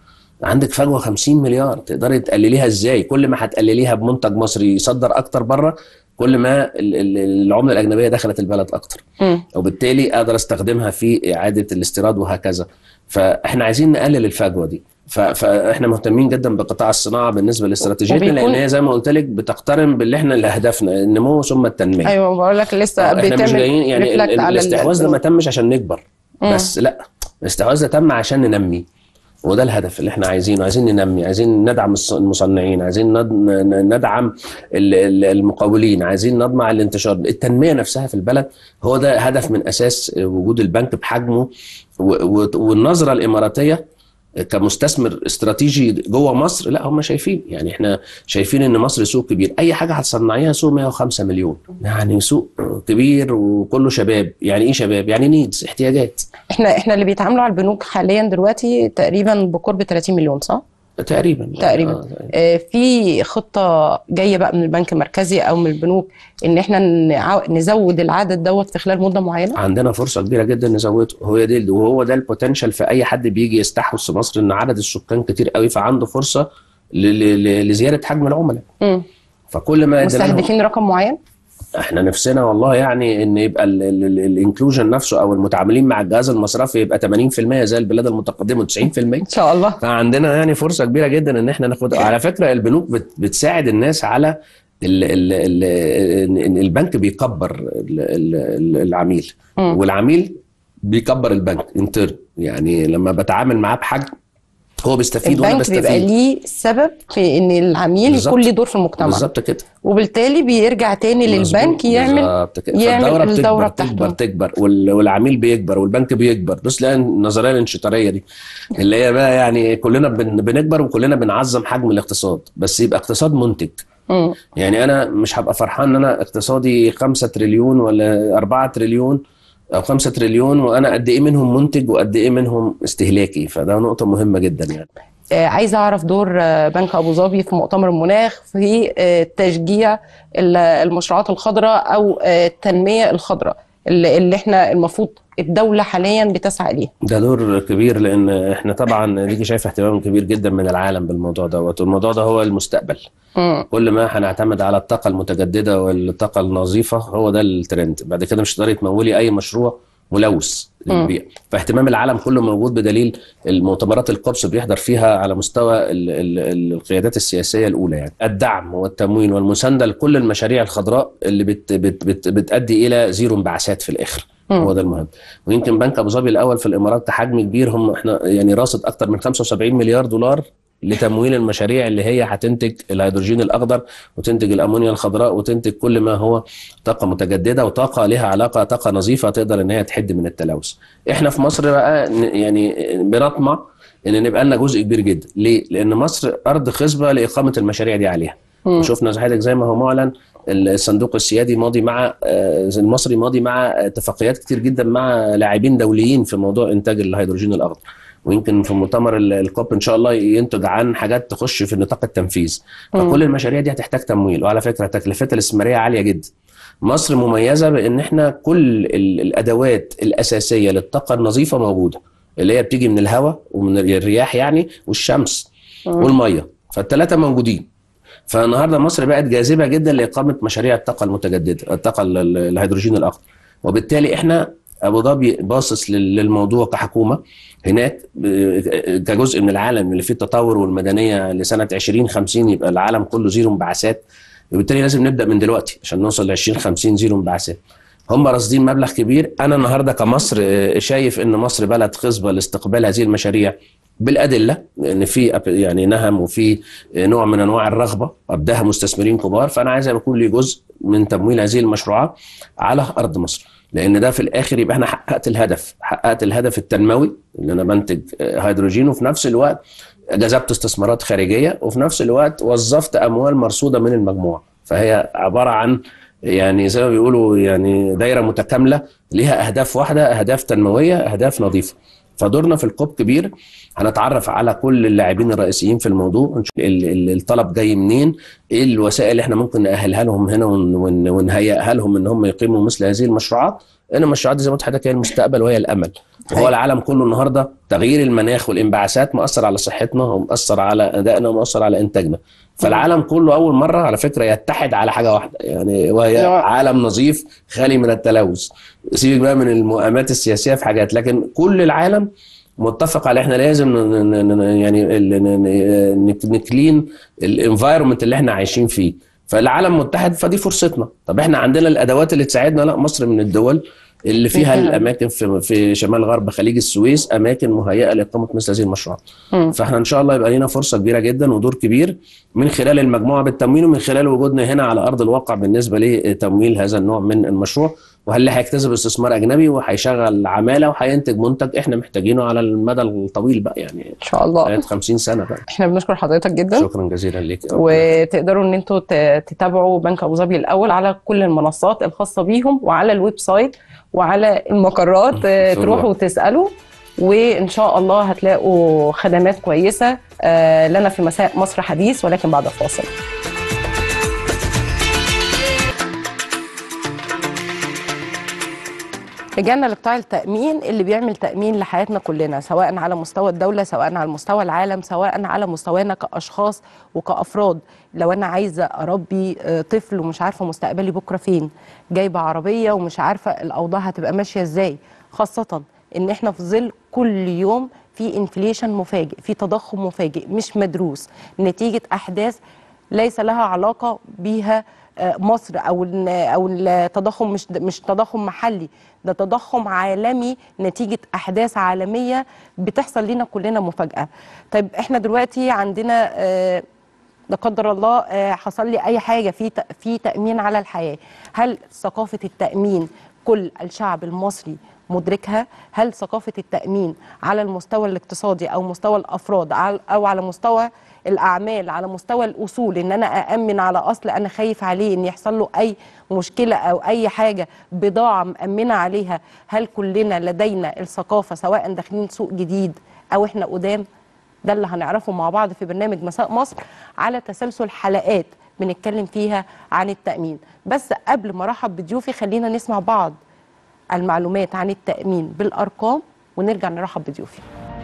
عندك فجوه 50 مليار تقدري تقلليها ازاي كل ما هتقلليها بمنتج مصري يصدر اكتر بره كل ما ال- ال- العمله الاجنبيه دخلت البلد اكتر مم. وبالتالي اقدر استخدمها في اعاده الاستيراد وهكذا فاحنا عايزين نقلل الفجوه دي ف- فاحنا مهتمين جدا بقطاع الصناعه بالنسبه لاستراتيجيتنا وبيكون- لان هي زي ما قلت لك بتقترن باللي احنا اللي هدفنا النمو ثم التنميه ايوه بقول لك لسه آه، احنا مش بيتم جايين يعني ال- reflect ال- على الاستحواذ ده ما البنوك. تمش عشان نكبر مم. بس لا الاستحواذ ده تم عشان ننمي وده الهدف اللي احنا عايزينه عايزين ننمي عايزين ندعم الص- المصنعين عايزين ند- ن- ندعم ال- ال- المقاولين عايزين نضمع الانتشار التنمية نفسها في البلد هو ده هدف من أساس وجود البنك بحجمه و- و- والنظرة الإماراتية كمستثمر استراتيجي جوه مصر لا هم شايفين يعني احنا شايفين ان مصر سوق كبير اي حاجه هتصنعيها سوق 105 مليون يعني سوق كبير وكله شباب يعني ايه شباب يعني نيدز احتياجات احنا احنا اللي بيتعاملوا على البنوك حاليا دلوقتي تقريبا بقرب 30 مليون صح؟ تقريبا تقريبا. آه، آه، في خطة جاية بقى من البنك المركزي أو من البنوك إن إحنا نعو- نزود العدد دوت في خلال مدة معينة عندنا فرصه كبيره جدا نزوده هو دي وهو ده البوتنشال في اي حد بيجي يستحوذ في مصر ان عدد السكان كتير قوي فعنده فرصه ل- ل- ل- لزياده حجم العملاء مم. فكل ما قدرنا لهم- مستهدفين رقم معين؟ احنا نفسنا والله يعني ان يبقى الانكلوجن نفسه او المتعاملين مع الجهاز المصرفي يبقى 80% زي البلاد المتقدمه 90% إن شاء الله فعندنا يعني فرصه كبيره جدا ان احنا ناخد على فكره البنوك بت- بتساعد الناس على ال ال ال إن البنك بيكبر ال- ال- العميل مم. والعميل بيكبر البنك انتر يعني لما بتعامل معاه بحجم هو بيستفيد وانا البنك بيبقى بستفيد ليه سبب في إن العميل بالظبط. يكون له دور في المجتمع بالظبط كده وبالتالي بيرجع تاني للبنك مظبوط. يعمل بالظبط كده. يعمل فالدوره الدورة بتكبر بتاعته. تكبر تكبر وال- والعميل بيكبر والبنك بيكبر بص لا النظريه الانشطاريه دي اللي هي بقى يعني كلنا بن- بنكبر وكلنا بنعظم حجم الاقتصاد بس يبقى اقتصاد منتج مم. يعني انا مش هبقى فرحان ان انا اقتصادي 5 تريليون ولا 4 تريليون او 5 تريليون وانا قد ايه منهم منتج وقد ايه منهم استهلاكي فده نقطه مهمه جدا يعني آه، عايزه اعرف دور آه، بنك ابو ظبي في مؤتمر المناخ في آه، تشجيع ال- المشروعات الخضراء او آه، التنميه الخضراء اللي اللي احنا المفروض الدوله حاليا بتسعى ليه ده دور كبير لان احنا طبعا ديكي شايف اهتمام كبير جدا من العالم بالموضوع دوت والموضوع ده هو المستقبل مم. كل ما هنعتمد على الطاقه المتجدده والطاقه النظيفه هو ده الترند بعد كده مش هتقدري تمولي اي مشروع ملوث للبيئه فاهتمام العالم كله موجود بدليل المؤتمرات القدس بيحضر فيها على مستوى ال ال القيادات السياسيه الاولى يعني الدعم والتمويل والمسانده لكل المشاريع الخضراء اللي بت بت بت بتؤدي الى زيرو انبعاثات في الاخر مم. هو ده المهم ويمكن بنك ابو ظبي الاول في الامارات كحجم كبير هم احنا يعني راصد اكتر من 75 مليار دولار لتمويل المشاريع اللي هي هتنتج الهيدروجين الاخضر وتنتج الامونيا الخضراء وتنتج كل ما هو طاقه متجدده وطاقه لها علاقه طاقه نظيفه تقدر ان هي تحد من التلوث. احنا في مصر بقى ن- يعني بنطمع ان نبقى لنا جزء كبير جدا، ليه؟ لان مصر ارض خصبه لاقامه المشاريع دي عليها. مم. وشفنا زي حضرتك زي ما هو معلن الصندوق السيادي ماضي مع آه، المصري ماضي مع اتفاقيات كتير جدا مع لاعبين دوليين في موضوع انتاج الهيدروجين الاخضر ويمكن في مؤتمر ال- الكوب ان شاء الله ينتج عن حاجات تخش في نطاق التنفيذ مم. فكل المشاريع دي هتحتاج تمويل وعلى فكره تكلفتها الاستثماريه عاليه جدا مصر مميزه بان احنا كل ال- الادوات الاساسيه للطاقه النظيفه موجوده اللي هي بتيجي من الهواء ومن الرياح يعني والشمس مم. والميه فالثلاثه موجودين فالنهارده مصر بقت جاذبه جدا لاقامه مشاريع الطاقه المتجدده الطاقه ال- ال- الهيدروجين الاخضر وبالتالي احنا ابو ظبي باصص لل- للموضوع كحكومه هناك ب- كجزء من العالم اللي فيه التطور والمدنيه لسنه 2050 يبقى العالم كله زيرو انبعاثات وبالتالي لازم نبدا من دلوقتي عشان نوصل ل 2050 زيرو انبعاثات هم راصدين مبلغ كبير انا النهارده كمصر آه، شايف ان مصر بلد خصبه لاستقبال هذه المشاريع بالادله ان في أب- يعني نهم وفي نوع من انواع الرغبه ابداها مستثمرين كبار فانا عايز يكون لي جزء من تمويل هذه المشروعات على ارض مصر لان ده في الاخر يبقى انا حققت الهدف حققت الهدف التنموي ان انا بنتج آه، هيدروجين وفي نفس الوقت جذبت استثمارات خارجيه وفي نفس الوقت وظفت اموال مرصوده من المجموعه فهي عباره عن يعني زي ما بيقولوا يعني دايره متكامله ليها اهداف واحده اهداف تنمويه اهداف نظيفه فدورنا في الكوب كبير هنتعرف على كل اللاعبين الرئيسيين في الموضوع نشوف ال- ال- الطلب جاي منين ايه الوسائل اللي احنا ممكن نأهلها لهم هنا ون- ون- ونهيئها لهم ان هم يقيموا مثل هذه المشروعات لان المشروعات دي زي ما قلت لحضرتك هي المستقبل وهي الامل وهو العالم كله النهارده تغيير المناخ والانبعاثات مأثر على صحتنا ومأثر على ادائنا ومأثر على انتاجنا فالعالم كله اول مره على فكره يتحد على حاجه واحده يعني وهي لا. عالم نظيف خالي من التلوث سيبك بقى من المؤامات السياسيه في حاجات لكن كل العالم متفق على احنا لازم ن- ن- ن- يعني ال- ن- ن- نك- نكلين الانفايرمنت اللي احنا عايشين فيه فالعالم متحد فدي فرصتنا طب احنا عندنا الادوات اللي تساعدنا لا مصر من الدول اللي فيها مم. الاماكن في في شمال غرب خليج السويس اماكن مهيئه لاقامه مثل هذه المشروعات مم. فاحنا ان شاء الله يبقى لينا فرصه كبيره جدا ودور كبير من خلال المجموعه بالتمويل ومن خلال وجودنا هنا على ارض الواقع بالنسبه لتمويل هذا النوع من المشروع وهل هيجتذب استثمار اجنبي وهيشغل عماله وهينتج منتج احنا محتاجينه على المدى الطويل بقى يعني ان شاء الله حياه 50 سنه بقى احنا بنشكر حضرتك جدا شكرا جزيلا ليك وتقدروا ان انتوا ت- تتابعوا بنك ابو ظبي الاول على كل المنصات الخاصه بيهم وعلى الويب سايت وعلى المقرات آه، شاء تروحوا الله. وتسالوا وان شاء الله هتلاقوا خدمات كويسه آه، لنا في مساء مصر حديث ولكن بعد الفاصل رجعنا لقطاع التأمين اللي بيعمل تأمين لحياتنا كلنا سواء على مستوى الدولة سواء على مستوى العالم سواء على مستوانا كأشخاص وكأفراد لو أنا عايزة أربي آه، طفل ومش عارفة مستقبلي بكرة فين جايبة عربية ومش عارفة الأوضاع هتبقى ماشية إزاي خاصة إن إحنا في ظل كل يوم في انفليشن مفاجئ في تضخم مفاجئ مش مدروس نتيجة أحداث ليس لها علاقة بيها آه، مصر او ال- او التضخم مش مش تضخم محلي ده تضخم عالمي نتيجه احداث عالميه بتحصل لنا كلنا مفاجاه طيب احنا دلوقتي عندنا آه، لا قدر الله آه، حصل لي اي حاجه في ت- في تامين على الحياه هل ثقافه التامين كل الشعب المصري مدركها هل ثقافه التامين على المستوى الاقتصادي او مستوى الافراد عل- او على مستوى الاعمال على مستوى الاصول ان انا اامن على اصل انا خايف عليه ان يحصل له اي مشكله او اي حاجه بضاعه مامنه عليها هل كلنا لدينا الثقافه سواء داخلين سوق جديد او احنا قدام ده اللي هنعرفه مع بعض في برنامج مساء مصر على تسلسل حلقات بنتكلم فيها عن التأمين بس قبل ما ارحب بضيوفي خلينا نسمع بعض المعلومات عن التأمين بالأرقام ونرجع نرحب بضيوفي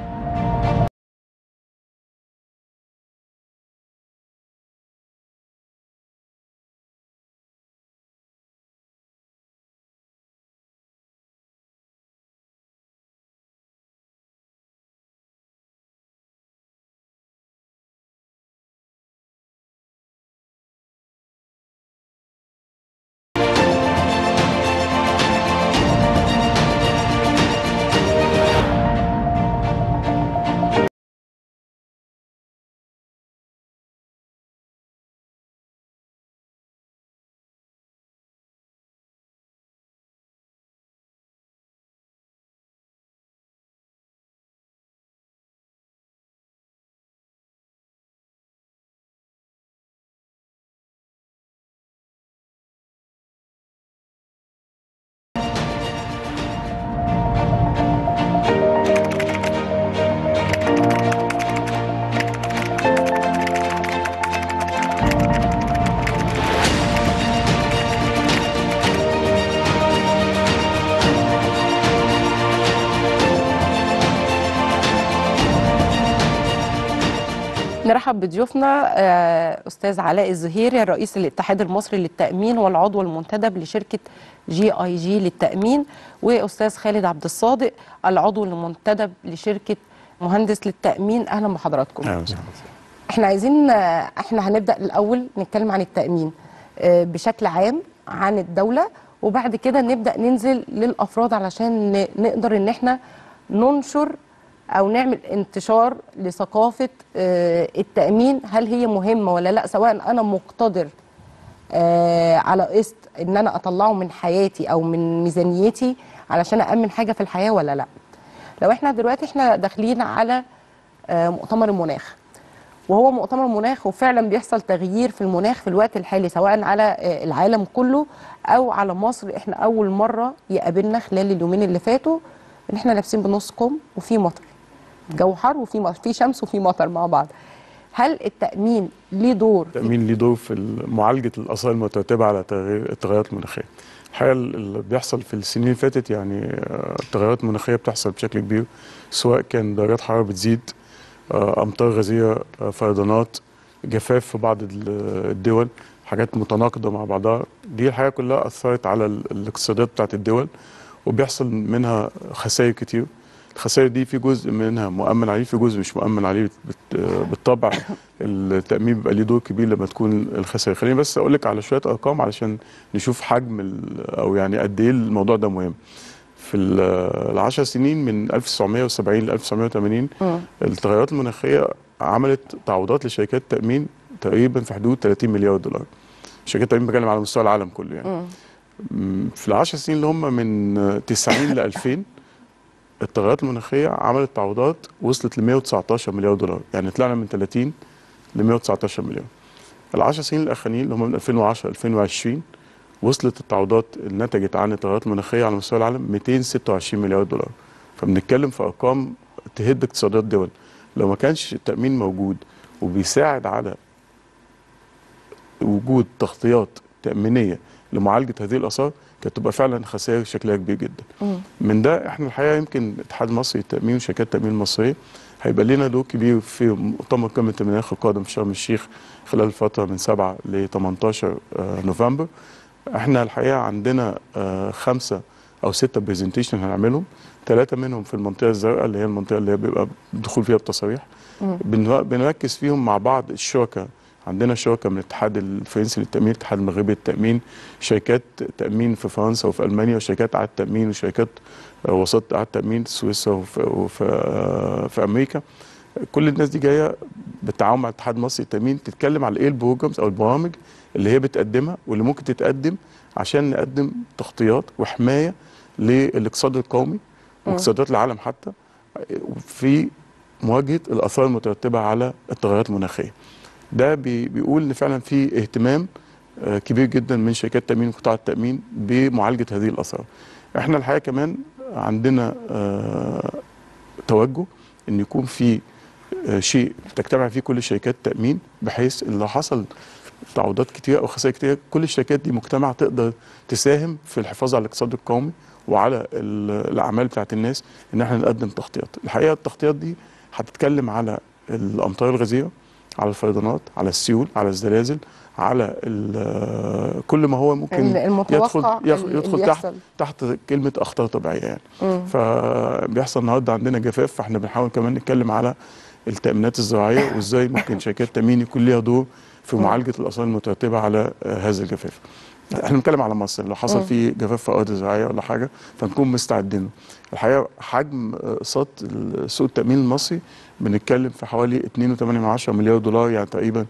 نرحب بضيوفنا آه، استاذ علاء الزهيري الرئيس الاتحاد المصري للتامين والعضو المنتدب لشركه جي اي جي للتامين واستاذ خالد عبد الصادق العضو المنتدب لشركه مهندس للتامين اهلا بحضراتكم اهلا وسهلا احنا عايزين آه، احنا هنبدا الاول نتكلم عن التامين آه، بشكل عام عن الدوله وبعد كده نبدا ننزل للافراد علشان ن- نقدر ان احنا ننشر او نعمل انتشار لثقافه آه، التامين هل هي مهمه ولا لا سواء انا مقتدر آه، على قسط ان انا اطلعه من حياتي او من ميزانيتي علشان امن حاجه في الحياه ولا لا لو احنا دلوقتي احنا داخلين على آه، مؤتمر المناخ وهو مؤتمر مناخ وفعلا بيحصل تغيير في المناخ في الوقت الحالي سواء على آه، العالم كله او على مصر احنا اول مره يقابلنا خلال اليومين اللي فاتوا ان احنا لابسين بنص كم وفي مطر جو حر وفي مطر في شمس وفي مطر مع بعض هل التامين ليه دور التأمين ليه دور في معالجة الآثار المترتبة على تغيير- التغيرات المناخية. الحقيقة اللي بيحصل في السنين اللي فاتت يعني آه، التغيرات المناخية بتحصل بشكل كبير سواء كان درجات حرارة بتزيد آه، أمطار غزيرة آه، فيضانات جفاف في بعض ال- الدول حاجات متناقضة مع بعضها دي الحقيقة كلها أثرت على ال- الاقتصادات بتاعت الدول وبيحصل منها خسائر كتير الخسائر دي في جزء منها مؤمن عليه في جزء مش مؤمن عليه بت- بالطبع التامين بيبقى ليه دور كبير لما تكون الخسائر خليني بس اقول لك على شويه ارقام علشان نشوف حجم ال- او يعني قد ايه الموضوع ده مهم في ال- العشر سنين من 1970 ل 1980 التغيرات المناخيه عملت تعويضات لشركات تامين تقريبا في حدود 30 مليار دولار شركات التامين بتكلم على مستوى العالم كله يعني مم، في العشر سنين اللي هم من 90 ل 2000 التغيرات المناخيه عملت تعويضات وصلت ل 119 مليار دولار يعني طلعنا من 30 ل 119 مليار العشر سنين الاخرانيين اللي هم من 2010 ل 2020 وصلت التعويضات اللي نتجت عن التغيرات المناخيه على مستوى العالم 226 مليار دولار فبنتكلم في ارقام تهد اقتصادات دول لو ما كانش التامين موجود وبيساعد على وجود تغطيات تامينيه لمعالجه هذه الاثار كانت تبقى فعلا خسائر شكلها كبير جدا من ده احنا الحقيقه يمكن الاتحاد المصري للتامين وشركات التامين المصريه هيبقى لنا دور كبير في مؤتمر قمه المناخ القادم في شرم الشيخ خلال الفتره من 7 ل 18 آه، نوفمبر احنا الحقيقه عندنا آه، خمسه او سته برزنتيشن هنعملهم ثلاثه منهم في المنطقه الزرقاء اللي هي المنطقه اللي هي بيبقى الدخول فيها بتصاريح بنر- بنركز فيهم مع بعض الشركاء عندنا شركاء من الاتحاد الفرنسي للتامين الاتحاد المغربي للتامين شركات تامين في فرنسا وفي المانيا وشركات اعاده تامين وشركات آه، وساطه اعاده تامين سويسرا وفي, وفي آه، في امريكا كل الناس دي جايه بالتعاون مع الاتحاد المصري للتامين تتكلم على ايه البروجرامز او البرامج اللي هي بتقدمها واللي ممكن تتقدم عشان نقدم تغطيات وحمايه للاقتصاد القومي واقتصادات العالم حتى في مواجهه الاثار المترتبه على التغيرات المناخيه. ده بي- بيقول ان فعلا في اهتمام آه، كبير جدا من شركات التامين وقطاع التامين بمعالجه هذه الاثار. احنا الحقيقه كمان عندنا آه، توجه ان يكون في آه، شيء تجتمع فيه كل شركات التامين بحيث ان لو حصل تعويضات كتير او خسائر كتير كل الشركات دي مجتمع تقدر تساهم في الحفاظ على الاقتصاد القومي وعلى ال- الاعمال بتاعت الناس ان احنا نقدم تغطيات الحقيقه التغطيات دي هتتكلم على الامطار الغزيره على الفيضانات على السيول على الزلازل على ال- كل ما هو ممكن المتوقع يدخل يخ- اللي يدخل تحت يحصل. تحت كلمه اخطار طبيعيه يعني مم. فبيحصل النهارده عندنا جفاف فاحنا بنحاول كمان نتكلم على التامينات الزراعيه وازاي ممكن شركات التامين يكون ليها دور في معالجه الاثار المترتبه على آه، هذا الجفاف. احنا بنتكلم على مصر لو حصل في جفاف في ارض زراعيه ولا حاجه فنكون مستعدين له. الحقيقه حجم آه، اقساط سوق التامين المصري بنتكلم في حوالي 2.8 مليار دولار يعني تقريبا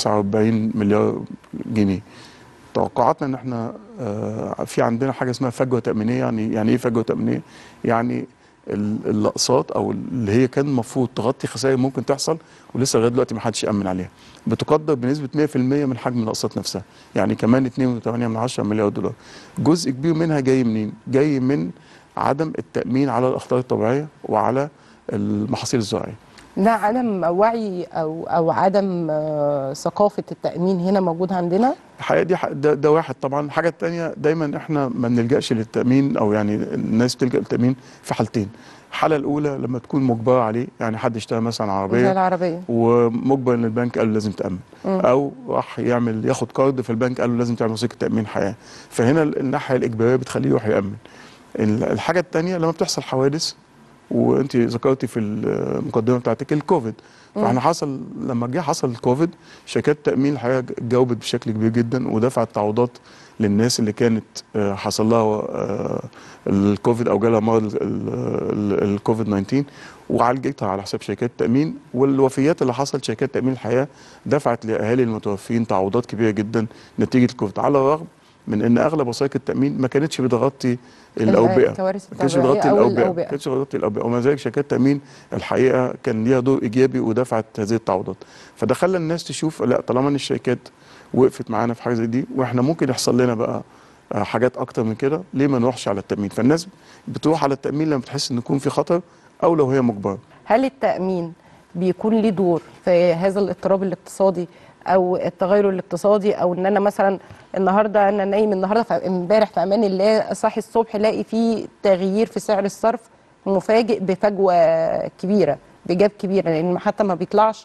49 مليار جنيه. توقعاتنا ان احنا آه، في عندنا حاجه اسمها فجوه تامينيه يعني يعني ايه فجوه تامينيه؟ يعني ال- الاقساط او اللي هي كان المفروض تغطي خسائر ممكن تحصل ولسه لغايه دلوقتي ما حدش يامن عليها بتقدر بنسبه 100% من حجم الاقساط نفسها يعني كمان 2.8 مليار دولار جزء كبير منها جاي منين جاي من عدم التامين على الاخطار الطبيعيه وعلى المحاصيل الزراعيه ده عدم وعي او او عدم آه، ثقافه التامين هنا موجود عندنا الحقيقه دي ح- ده, ده واحد طبعا الحاجه الثانيه دايما احنا ما بنلجاش للتامين او يعني الناس بتلجا للتامين في حالتين الحاله الاولى لما تكون مجبره عليه يعني حد اشترى مثلا زي عربيه العربيه ومجبر ان البنك قال له لازم تامن او راح يعمل ياخد كارد فالبنك قال له لازم تعمل وثيقه تامين حياه فهنا ال- الناحيه الاجباريه بتخليه يروح يامن ال- الحاجه الثانيه لما بتحصل حوادث وانت ذكرتي في المقدمه بتاعتك الكوفيد فاحنا حصل لما جه حصل الكوفيد شركات التامين الحقيقه جاوبت بشكل كبير جدا ودفعت تعويضات للناس اللي كانت آه، حصل لها آه، الكوفيد او جالها مرض ال- ال- الكوفيد 19 وعالجتها على حساب شركات التامين والوفيات اللي حصلت شركات التامين الحقيقه دفعت لاهالي المتوفين تعويضات كبيره جدا نتيجه الكوفيد على الرغم من ان اغلب وثائق التامين ما كانتش بتغطي الاوبئه الكوارث ما كانتش الطبيعية بتغطي أو الاوبئه ما الأوبئة. كانتش بتغطي الاوبئه ومع ذلك شركات التامين الحقيقه كان ليها دور ايجابي ودفعت هذه التعويضات فده خلى الناس تشوف لا طالما ان الشركات وقفت معانا في حاجه زي دي واحنا ممكن يحصل لنا بقى آه، حاجات اكتر من كده ليه ما نروحش على التامين فالناس بتروح على التامين لما بتحس ان يكون في خطر او لو هي مجبره هل التامين بيكون ليه دور في هذا الاضطراب الاقتصادي او التغير الاقتصادي او ان انا مثلا النهارده انا نايم النهارده في- امبارح في امان الله صاحي الصبح الاقي في تغيير في سعر الصرف مفاجئ بفجوه كبيره بجاب كبيره لان حتى ما بيطلعش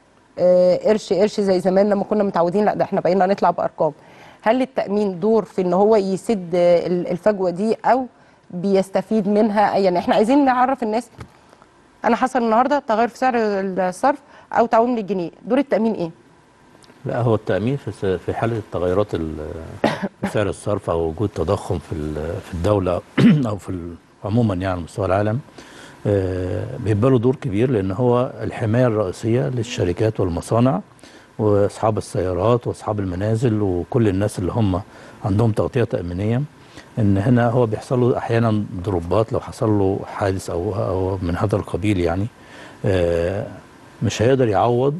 آه، قرش قرش زي زمان لما كنا متعودين لا ده احنا بقينا نطلع بارقام هل التامين دور في ان هو يسد آه، ال- الفجوه دي او بيستفيد منها يعني احنا عايزين نعرف الناس انا حصل النهارده تغير في سعر الصرف او تعويم للجنيه دور التامين ايه لا هو التأمين في س- في حالة التغيرات ال- في سعر الصرف أو وجود تضخم في ال- في الدولة أو في ال- عموما يعني على مستوى العالم آه، بيبقى له دور كبير لأن هو الحماية الرئيسية للشركات والمصانع وأصحاب السيارات وأصحاب المنازل وكل الناس اللي هم عندهم تغطية تأمينية إن هنا هو بيحصل له أحيانا ضربات لو حصل له حادث أو أو من هذا القبيل يعني آه، مش هيقدر يعوض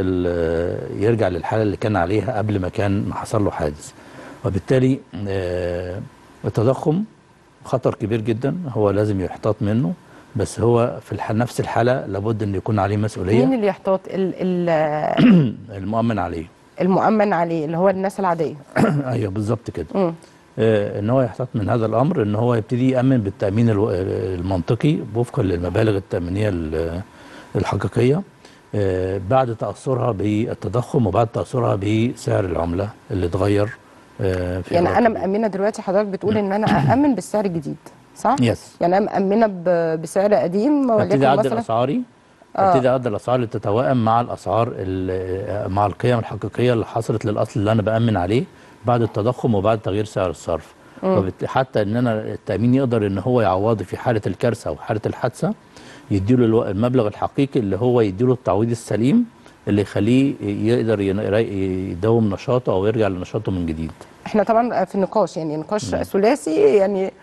ال- يرجع للحاله اللي كان عليها قبل ما كان ما حصل له حادث وبالتالي آه، التضخم خطر كبير جدا هو لازم يحتاط منه بس هو في الح- نفس الحاله لابد ان يكون عليه مين مسؤوليه اللي يحتاط ال- ال- المؤمن عليه المؤمن عليه اللي هو الناس العاديه ايوه بالظبط كده مم. آه، ان هو يحتاط من هذا الامر ان هو يبتدي يامن بالتامين الو- المنطقي وفقا للمبالغ التامينيه ال- الحقيقيه آه، بعد تاثرها بالتضخم وبعد تاثرها بسعر العمله اللي اتغير آه، في يعني الوقت انا ده. مأمنه دلوقتي حضرتك بتقول ان انا أأمن بالسعر الجديد صح؟ يس يعني انا مأمنه ب- بسعر قديم ابتدي وليكن اعدل مثلا اسعاري ابتدي اعدل الاسعار اللي تتوائم مع الاسعار ال- مع القيم الحقيقيه اللي حصلت للاصل اللي انا بامن عليه بعد التضخم وبعد تغيير سعر الصرف وبت- حتى ان انا التامين يقدر ان هو يعوضه في حاله الكارثه او حاله الحادثه يديله الو- المبلغ الحقيقي اللي هو يديله التعويض السليم اللي يخليه يقدر ين- يداوم نشاطه او يرجع لنشاطه من جديد احنا طبعا في نقاش يعني نقاش ثلاثي يعني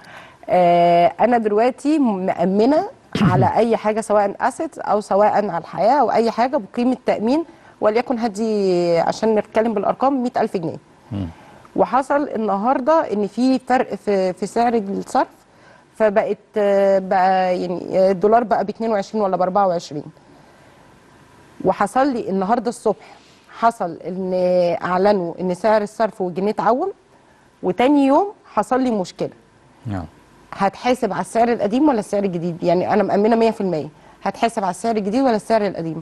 آه انا دلوقتي مأمنه على اي حاجه سواء اسيت او سواء على الحياه او اي حاجه بقيمه تامين وليكن هدي عشان نتكلم بالارقام 100000 جنيه وحصل النهارده ان في فرق في في سعر الصرف فبقت آه، بقى يعني الدولار بقى ب 22 ولا ب 24 وحصل لي النهارده الصبح حصل ان اعلنوا ان سعر الصرف والجنيه اتعوم وتاني يوم حصل لي مشكله نعم هتحاسب على السعر القديم ولا السعر الجديد يعني انا مأمنه 100% هتحاسب على السعر الجديد ولا السعر القديم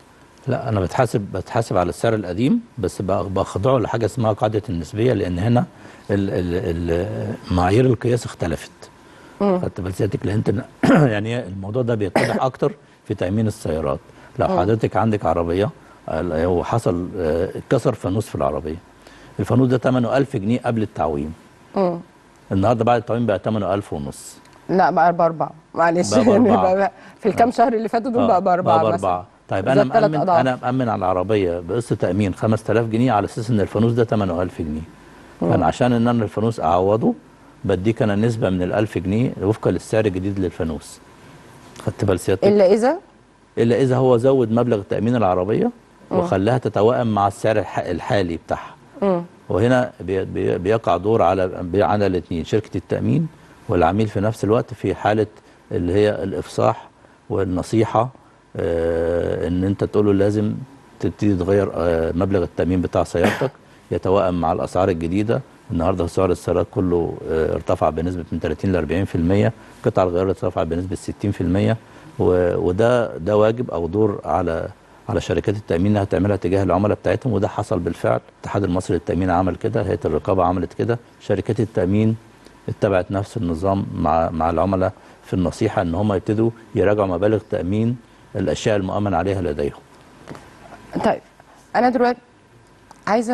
لا انا بتحاسب بتحاسب على السعر القديم بس بق- بخضعه لحاجه اسمها قاعده النسبيه لان هنا ال- ال- ال- معايير القياس اختلفت خدت بال سيادتك لان انت يعني الموضوع ده بيتضح اكتر في تامين السيارات لو حضرتك عندك عربيه آه، هو حصل آه، اتكسر فانوس في العربيه الفانوس ده ثمنه 1000 جنيه قبل التعويم مم. النهارده بعد التعويم بقى ثمنه 1000 ونص لا بقى بأربعة معلش بقى يعني بأربعة. بقى في الكام شهر اللي فاتوا دول آه، بقى بأربعة بقى مثلا بأربعة طيب انا زاد تلات مأمن أضعاف. انا مأمن على العربيه بقسط تأمين 5000 جنيه على اساس ان الفانوس ده ثمنه 1000 جنيه فانا عشان ان انا الفانوس اعوضه بديك انا نسبه من ال 1000 جنيه وفقا للسعر الجديد للفانوس خدت بال سيادتك إلا إذا الا اذا هو زود مبلغ تأمين العربيه وخلاها تتوائم مع السعر الح- الحالي بتاعها مم. وهنا بي- بي- بيقع دور على بي- على الاثنين شركه التامين والعميل في نفس الوقت في حاله اللي هي الافصاح والنصيحه آه ان انت تقول له لازم تبتدي تغير آه مبلغ التامين بتاع سيارتك يتوائم مع الاسعار الجديده النهارده سعر السيارات كله آه ارتفع بنسبه من 30 ل 40% قطع الغيار ارتفع بنسبه 60% و- وده ده واجب او دور على على شركات التامين انها تعملها تجاه العملاء بتاعتهم وده حصل بالفعل الاتحاد المصري للتامين عمل كده هيئه الرقابه عملت كده شركات التامين اتبعت نفس النظام مع مع العملاء في النصيحه ان هم يبتدوا يراجعوا مبالغ تامين الاشياء المؤمن عليها لديهم طيب أنا دلوقتي عايزة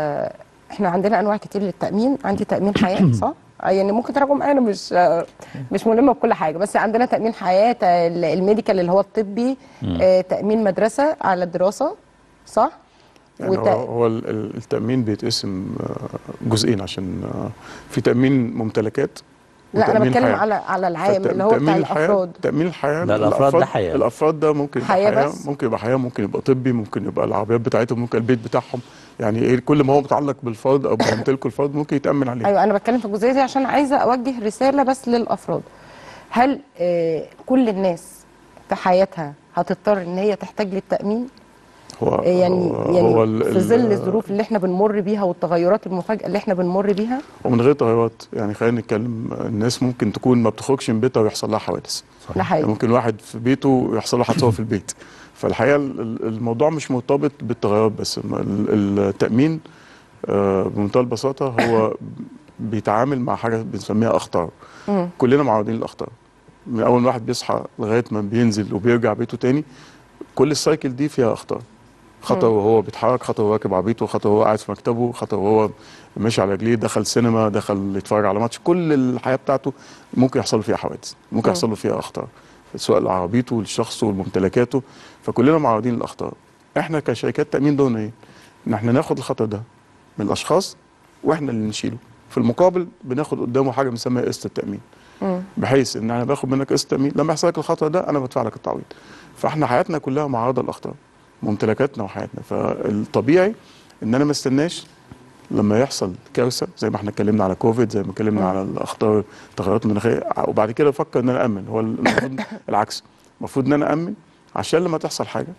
إحنا عندنا أنواع كتير للتأمين عندي تأمين حياة صح؟ آه، يعني ممكن تراجعوا معايا أنا مش آه، مش ملمة بكل حاجة بس عندنا تأمين حياة تا- ال- الميديكال اللي هو الطبي آه، تأمين مدرسة على الدراسة صح؟ يعني وت- هو, هو ال- ال- التأمين بيتقسم آه، جزئين عشان آه، في تأمين ممتلكات لا أنا وتأمين بتكلم حياة. على على العام فالت- اللي هو تأمين بتاع الحياة الأفراد تأمين الحياة لا، الأفراد ده حياة. الأفراد ده ممكن يبقى حياة حياة, بس؟ ممكن يبقى حياة ممكن يبقى طبي ممكن يبقى العربيات بتاعتهم ممكن البيت بتاعهم يعني إيه كل ما هو متعلق بالفرد أو بيمتلكه الفرد ممكن يتأمن عليه ايوه انا بتكلم في الجزئيه دي عشان عايزه اوجه رساله بس للافراد هل آه كل الناس في حياتها هتضطر ان هي تحتاج للتامين هو آه يعني هو يعني هو ال- في ظل ال- الظروف اللي احنا بنمر بيها والتغيرات المفاجئه اللي احنا بنمر بيها ومن غير تغيرات يعني خلينا نتكلم الناس ممكن تكون ما بتخرجش من بيتها ويحصل لها حوادث ده يعني حقيقي ممكن واحد في بيته يحصل له حادثه في البيت فالحقيقه ال- ال- الموضوع مش مرتبط بالتغيرات بس الم- ال- التامين آه، بمنتهى البساطه هو بيتعامل مع حاجه بنسميها اخطار كلنا معرضين للاخطار من اول ما الواحد بيصحى لغايه ما بينزل وبيرجع بيته تاني كل السايكل دي فيها اخطار خطر وهو بيتحرك خطر وهو راكب عربيته خطر وهو قاعد في مكتبه خطر وهو ماشي على رجليه دخل سينما دخل يتفرج على ماتش كل الحياه بتاعته ممكن يحصل له فيها حوادث ممكن يحصل له فيها اخطار سواء لعربيته لشخصه ولممتلكاته فكلنا معرضين للاخطار احنا كشركات تامين دورنا ايه؟ ان احنا ناخد الخطر ده من الاشخاص واحنا اللي نشيله في المقابل بناخد قدامه حاجه بنسميها قسط التامين بحيث ان انا باخد منك قسط تامين لما يحصل لك الخطر ده انا بدفع لك التعويض فاحنا حياتنا كلها معرضه للاخطار ممتلكاتنا وحياتنا فالطبيعي ان انا ما استناش لما يحصل كارثه زي ما احنا اتكلمنا على كوفيد زي ما اتكلمنا على الاخطار التغيرات المناخيه وبعد كده افكر ان انا امن هو المفروض العكس المفروض ان انا امن عشان لما تحصل حاجه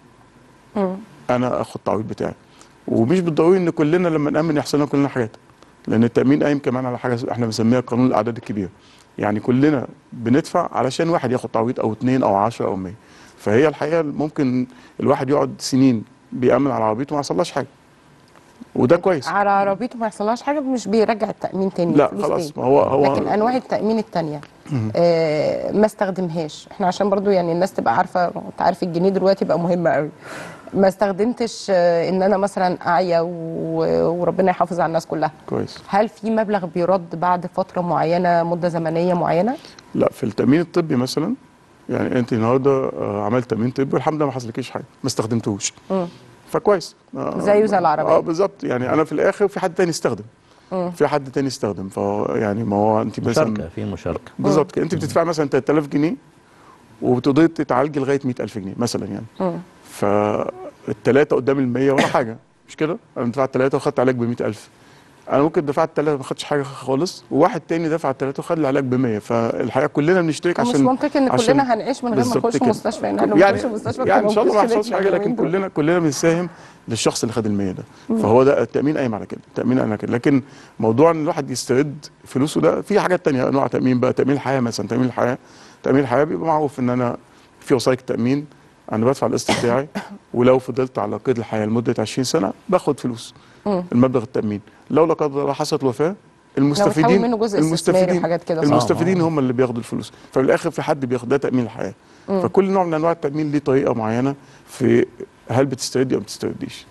انا اخد التعويض بتاعي ومش بالضروري ان كلنا لما نامن يحصل لنا كلنا حاجات لان التامين قايم كمان على حاجه احنا بنسميها قانون الاعداد الكبيره يعني كلنا بندفع علشان واحد ياخد تعويض او اتنين او 10 او 100 فهي الحقيقه ممكن الواحد يقعد سنين بيامن على عربيته ما يحصلهاش حاجه وده كويس على عربيته ما يحصلهاش حاجه مش بيرجع التامين تاني لا الفلوس خلاص تاني. ما هو هو لكن انواع التامين التانية آه ما استخدمهاش احنا عشان برضو يعني الناس تبقى عارفه انت عارف الجنيه دلوقتي بقى مهم قوي ما استخدمتش آه ان انا مثلا اعيا و- وربنا يحافظ على الناس كلها كويس هل في مبلغ بيرد بعد فتره معينه مده زمنيه معينه لا في التامين الطبي مثلا يعني انت النهارده آه، عملت تامين طبي والحمد لله ما حصلكيش حاجه ما استخدمتوش فكويس آه، زيه زي العربية. اه بالظبط يعني انا في الاخر في حد تاني يستخدم في حد تاني يستخدم فهو يعني ما هو انت مثلا مشاركه في مشاركه بالظبط كده انت بتدفعي مثلا 3000 جنيه وبتقدري تتعالجي لغايه 100000 جنيه مثلا يعني فالثلاثه قدام ال 100 ولا حاجه مش كده؟ انا دفعت ثلاثه وخدت علاج ب 100000 انا ممكن دفعت ثلاثه ما خدتش حاجه خالص وواحد تاني دفع ثلاثه وخد العلاج ب 100 فالحقيقه كلنا بنشترك مش عشان منطقي ان عشان- كلنا هنعيش من غير ما بالظبط نخش كده. مستشفى يعني لو يعني نخش مستشفى يعني ان شاء الله ما كنا يحصلش حاجه لكن كلنا كلنا بنساهم للشخص اللي خد المية ده فهو ده التامين قايم على كده التامين قايم على كده لكن موضوع ان الواحد يسترد فلوسه ده في حاجات تانية انواع تامين بقى تامين الحياه مثلا تامين الحياه تامين الحياه بيبقى معروف ان انا في وثائق تامين انا بدفع القسط بتاعي ولو فضلت على قيد الحياه لمده 20 سنه باخد فلوس المبلغ التامين لو لا قدر الله حصلت وفاه المستفيدين منه جزء استثماري وحاجات كده، صح؟ المستفيدين هم اللي بياخدوا الفلوس ففي الاخر في حد بياخد ده تامين الحياه فكل نوع من انواع التامين ليه طريقه معينه في هل بتستردي او ما بتسترديش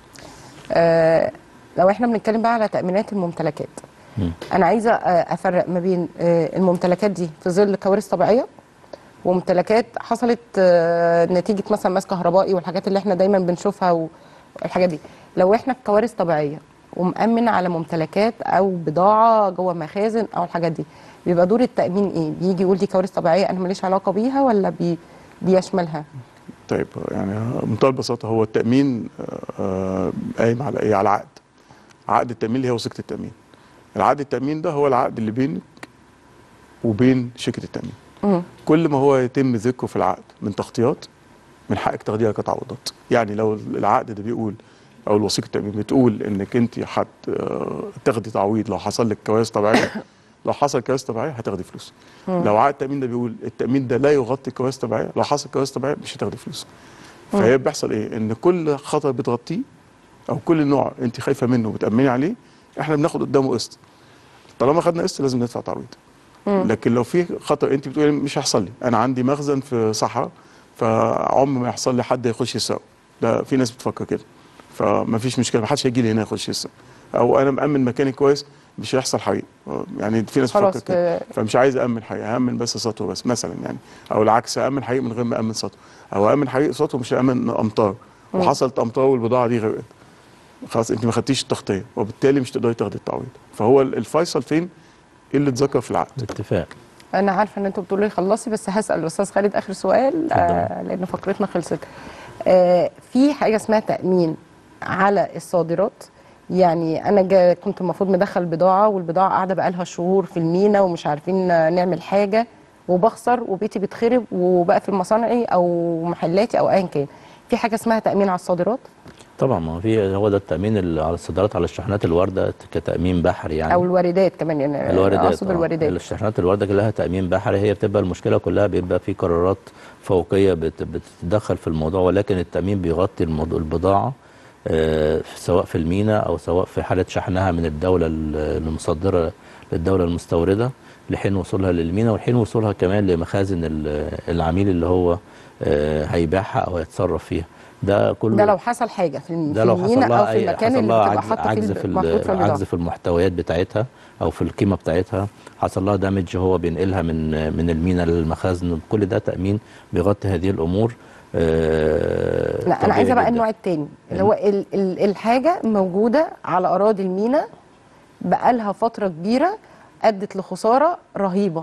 آه لو احنا بنتكلم بقى على تأمينات الممتلكات انا عايزه آه، افرق ما بين آه، الممتلكات دي في ظل كوارث طبيعيه وممتلكات حصلت آه، نتيجه مثلا ماس كهربائي والحاجات اللي احنا دايما بنشوفها والحاجات دي لو احنا في كوارث طبيعيه ومأمن على ممتلكات او بضاعه جوه مخازن او الحاجات دي بيبقى دور التأمين ايه بيجي يقول دي كوارث طبيعيه انا ماليش علاقه بيها ولا بي بيشملها طيب يعني بمنتهى البساطه هو التامين آه، قايم على ايه على عقد عقد التامين اللي هي وثيقه التامين العقد التامين ده هو العقد اللي بينك وبين شركه التامين كل ما هو يتم ذكره في العقد من تغطيات من حقك تاخديها كتعويضات يعني لو العقد ده بيقول او الوثيقه التامين بتقول انك انت هت آه، تاخدي تعويض لو حصل لك كوارث طبيعيه لو حصل كوارث طبيعيه هتاخدي فلوس لو عقد التامين ده بيقول التامين ده لا يغطي كوارث طبيعيه لو حصل كوارث طبيعيه مش هتاخدي فلوس فهي بيحصل ايه ان كل خطر بتغطيه او كل نوع انت خايفه منه وبتامني عليه احنا بناخد قدامه قسط طالما خدنا قسط لازم ندفع تعويض لكن لو في خطر انت بتقولي مش هيحصل لي انا عندي مخزن في صحراء فعمر ما يحصل لي حد يخش يسرقه ده في ناس بتفكر كده فما فيش مشكله ما حدش هيجي لي هنا يخش يسرق او انا مامن مكاني كويس مش هيحصل حريق يعني في ناس خلاص بتفكر كده فمش عايز امن حريق هامن بس سطوه بس مثلا يعني او العكس امن حريق من غير ما امن سطوه او امن حريق سطوه مش امن امطار وحصلت امطار والبضاعه دي غرقت خلاص انت ما خدتيش التغطيه وبالتالي مش تقدري تاخدي التعويض فهو الفيصل فين ايه اللي اتذكر في العقد اتفاق انا عارفه ان انتوا بتقولوا لي خلصي بس هسال الاستاذ خالد اخر سؤال آه لان فقرتنا خلصت آه في حاجه اسمها تامين على الصادرات يعني انا جا كنت المفروض مدخل بضاعه والبضاعه قاعده بقالها شهور في المينا ومش عارفين نعمل حاجه وبخسر وبيتي بيتخرب وبقفل مصانعي او محلاتي او ايا كان في حاجه اسمها تامين على الصادرات طبعا ما هو في هو ده التامين اللي على الصادرات على الشحنات الوارده كتامين بحري يعني او الواردات كمان يعني الواردات اقصد آه. الواردات الشحنات الوارده لها تامين بحري هي بتبقى المشكله كلها بيبقى في قرارات فوقيه بت- بتتدخل في الموضوع ولكن التامين بيغطي الموضوع البضاعه آه، سواء في المينا او سواء في حاله شحنها من الدوله ال- المصدره للدوله المستورده لحين وصولها للمينا ولحين وصولها كمان لمخازن ال- العميل اللي هو آه، هيبيعها او هيتصرف فيها ده كله ده لو حصل حاجه في الم- ده في لو حصل المينا او لها في أي- المكان حصل اللي لها بتبقى عجز, حاطه عجز فيه في محطوط ال- فيه البضاعة. عجز في المحتويات بتاعتها او في القيمه بتاعتها حصل لها دامج هو بينقلها من من المينا للمخازن كل ده تامين بيغطي هذه الامور آه، لا انا طبيعي عايزه بقى جداً. النوع التاني اللي هو ال ال الحاجه موجوده على اراضي المينا بقالها فتره كبيره ادت لخساره رهيبه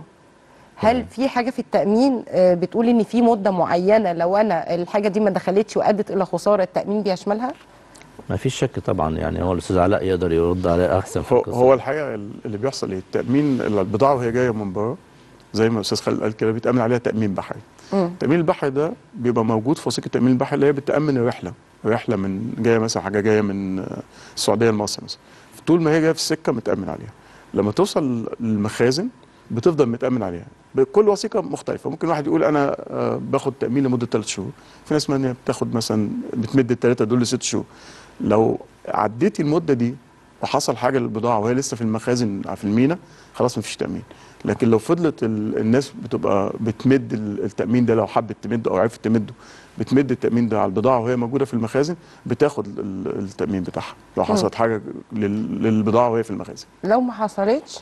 هل في حاجه في التامين آه، بتقول ان في مده معينه لو انا الحاجه دي ما دخلتش وادت الى خساره التامين بيشملها ما فيش شك طبعا يعني هو الاستاذ علاء يقدر يرد عليه احسن في هو, القصه هو الحقيقه اللي بيحصل ايه التامين البضاعه وهي جايه من بره زي ما الاستاذ خالد قال كده بيتامن عليها تامين بحري التامين البحري ده بيبقى موجود في وثيقه التامين البحري اللي هي بتامن الرحله رحله من جايه مثلا حاجه جايه من آه، السعوديه لمصر مثلا طول ما هي جايه في السكه متامن عليها لما توصل للمخازن بتفضل متامن عليها كل وثيقه مختلفه ممكن واحد يقول انا آه، باخد تامين لمده ثلاث شهور في ناس ثانيه بتاخد مثلا بتمد الثلاثه دول لست شهور لو عديتي المده دي وحصل حاجه للبضاعه وهي لسه في المخازن في المينا خلاص مفيش تامين لكن لو فضلت ال- الناس بتبقى بتمد ال- التامين ده لو حبت تمده او عرفت تمده بتمد التامين ده على البضاعه وهي موجوده في المخازن بتاخد ال- التامين بتاعها لو حصلت حاجه لل- للبضاعه وهي في المخازن لو ما حصلتش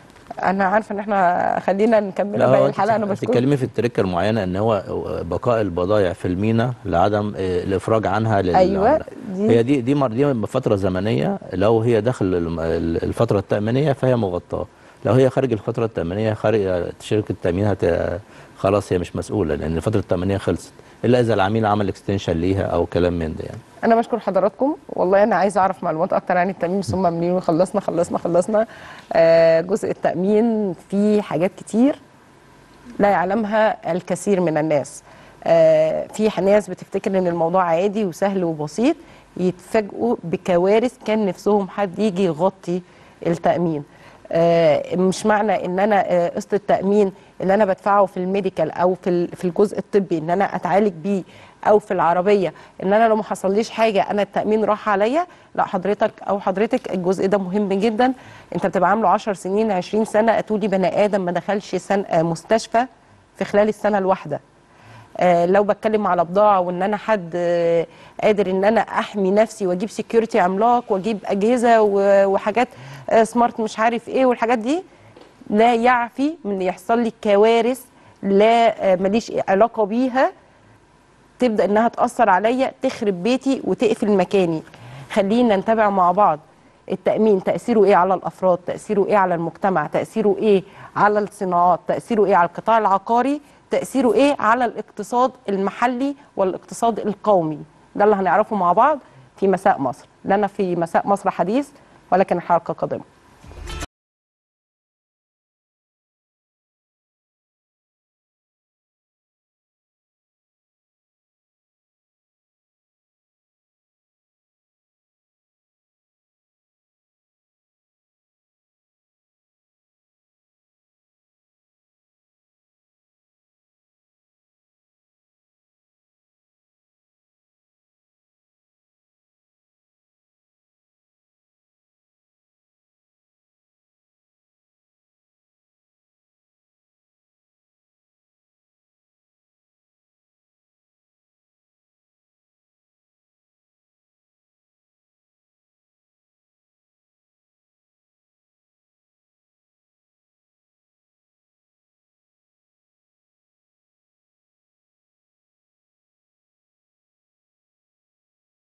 انا عارفه ان احنا خلينا نكمل لا باقي هو الحلقه انا انت بشكرك بتتكلمي في التركه المعينه ان هو بقاء البضائع في المينا لعدم آه، الافراج عنها لل أيوة، دي- هي دي دي مر- دي فتره زمنيه لو هي داخل الم- ال- الفتره التامينيه فهي مغطاه لو هي خارج الفتره التامينيه خارج شركه التامين هت خلاص هي مش مسؤوله لان الفتره التامينيه خلصت الا اذا العميل عمل اكستنشن ليها او كلام من ده يعني انا بشكر حضراتكم والله انا عايزه اعرف معلومات اكتر عن التامين بس هم منين خلصنا خلصنا خلصنا آه جزء التامين فيه حاجات كتير لا يعلمها الكثير من الناس آه في ناس بتفتكر ان الموضوع عادي وسهل وبسيط يتفاجئوا بكوارث كان نفسهم حد يجي يغطي التامين آه، مش معنى ان انا آه، قسط التامين اللي انا بدفعه في الميديكال او في ال- في الجزء الطبي ان انا اتعالج بيه او في العربيه ان انا لو ما حصليش حاجه انا التامين راح عليا لا حضرتك او حضرتك الجزء ده مهم جدا انت بتبقى عامله 10 سنين 20 سنه اتولي بني ادم ما دخلش سن آه، مستشفى في خلال السنه الواحده آه، لو بتكلم على بضاعه وان انا حد آه، قادر ان انا احمي نفسي واجيب سكيورتي عملاق واجيب اجهزه و- وحاجات آه، سمارت مش عارف ايه والحاجات دي لا يعفي من إن يحصل لي كوارث لا آه، ماليش علاقه بيها تبدا انها تاثر عليا تخرب بيتي وتقفل مكاني خلينا نتابع مع بعض التامين تاثيره ايه على الافراد تاثيره ايه على المجتمع تاثيره ايه على الصناعات تاثيره ايه على القطاع العقاري تاثيره ايه على الاقتصاد المحلي والاقتصاد القومي ده اللي هنعرفه مع بعض في مساء مصر لنا في مساء مصر حديث ولكن الحلقه قادمه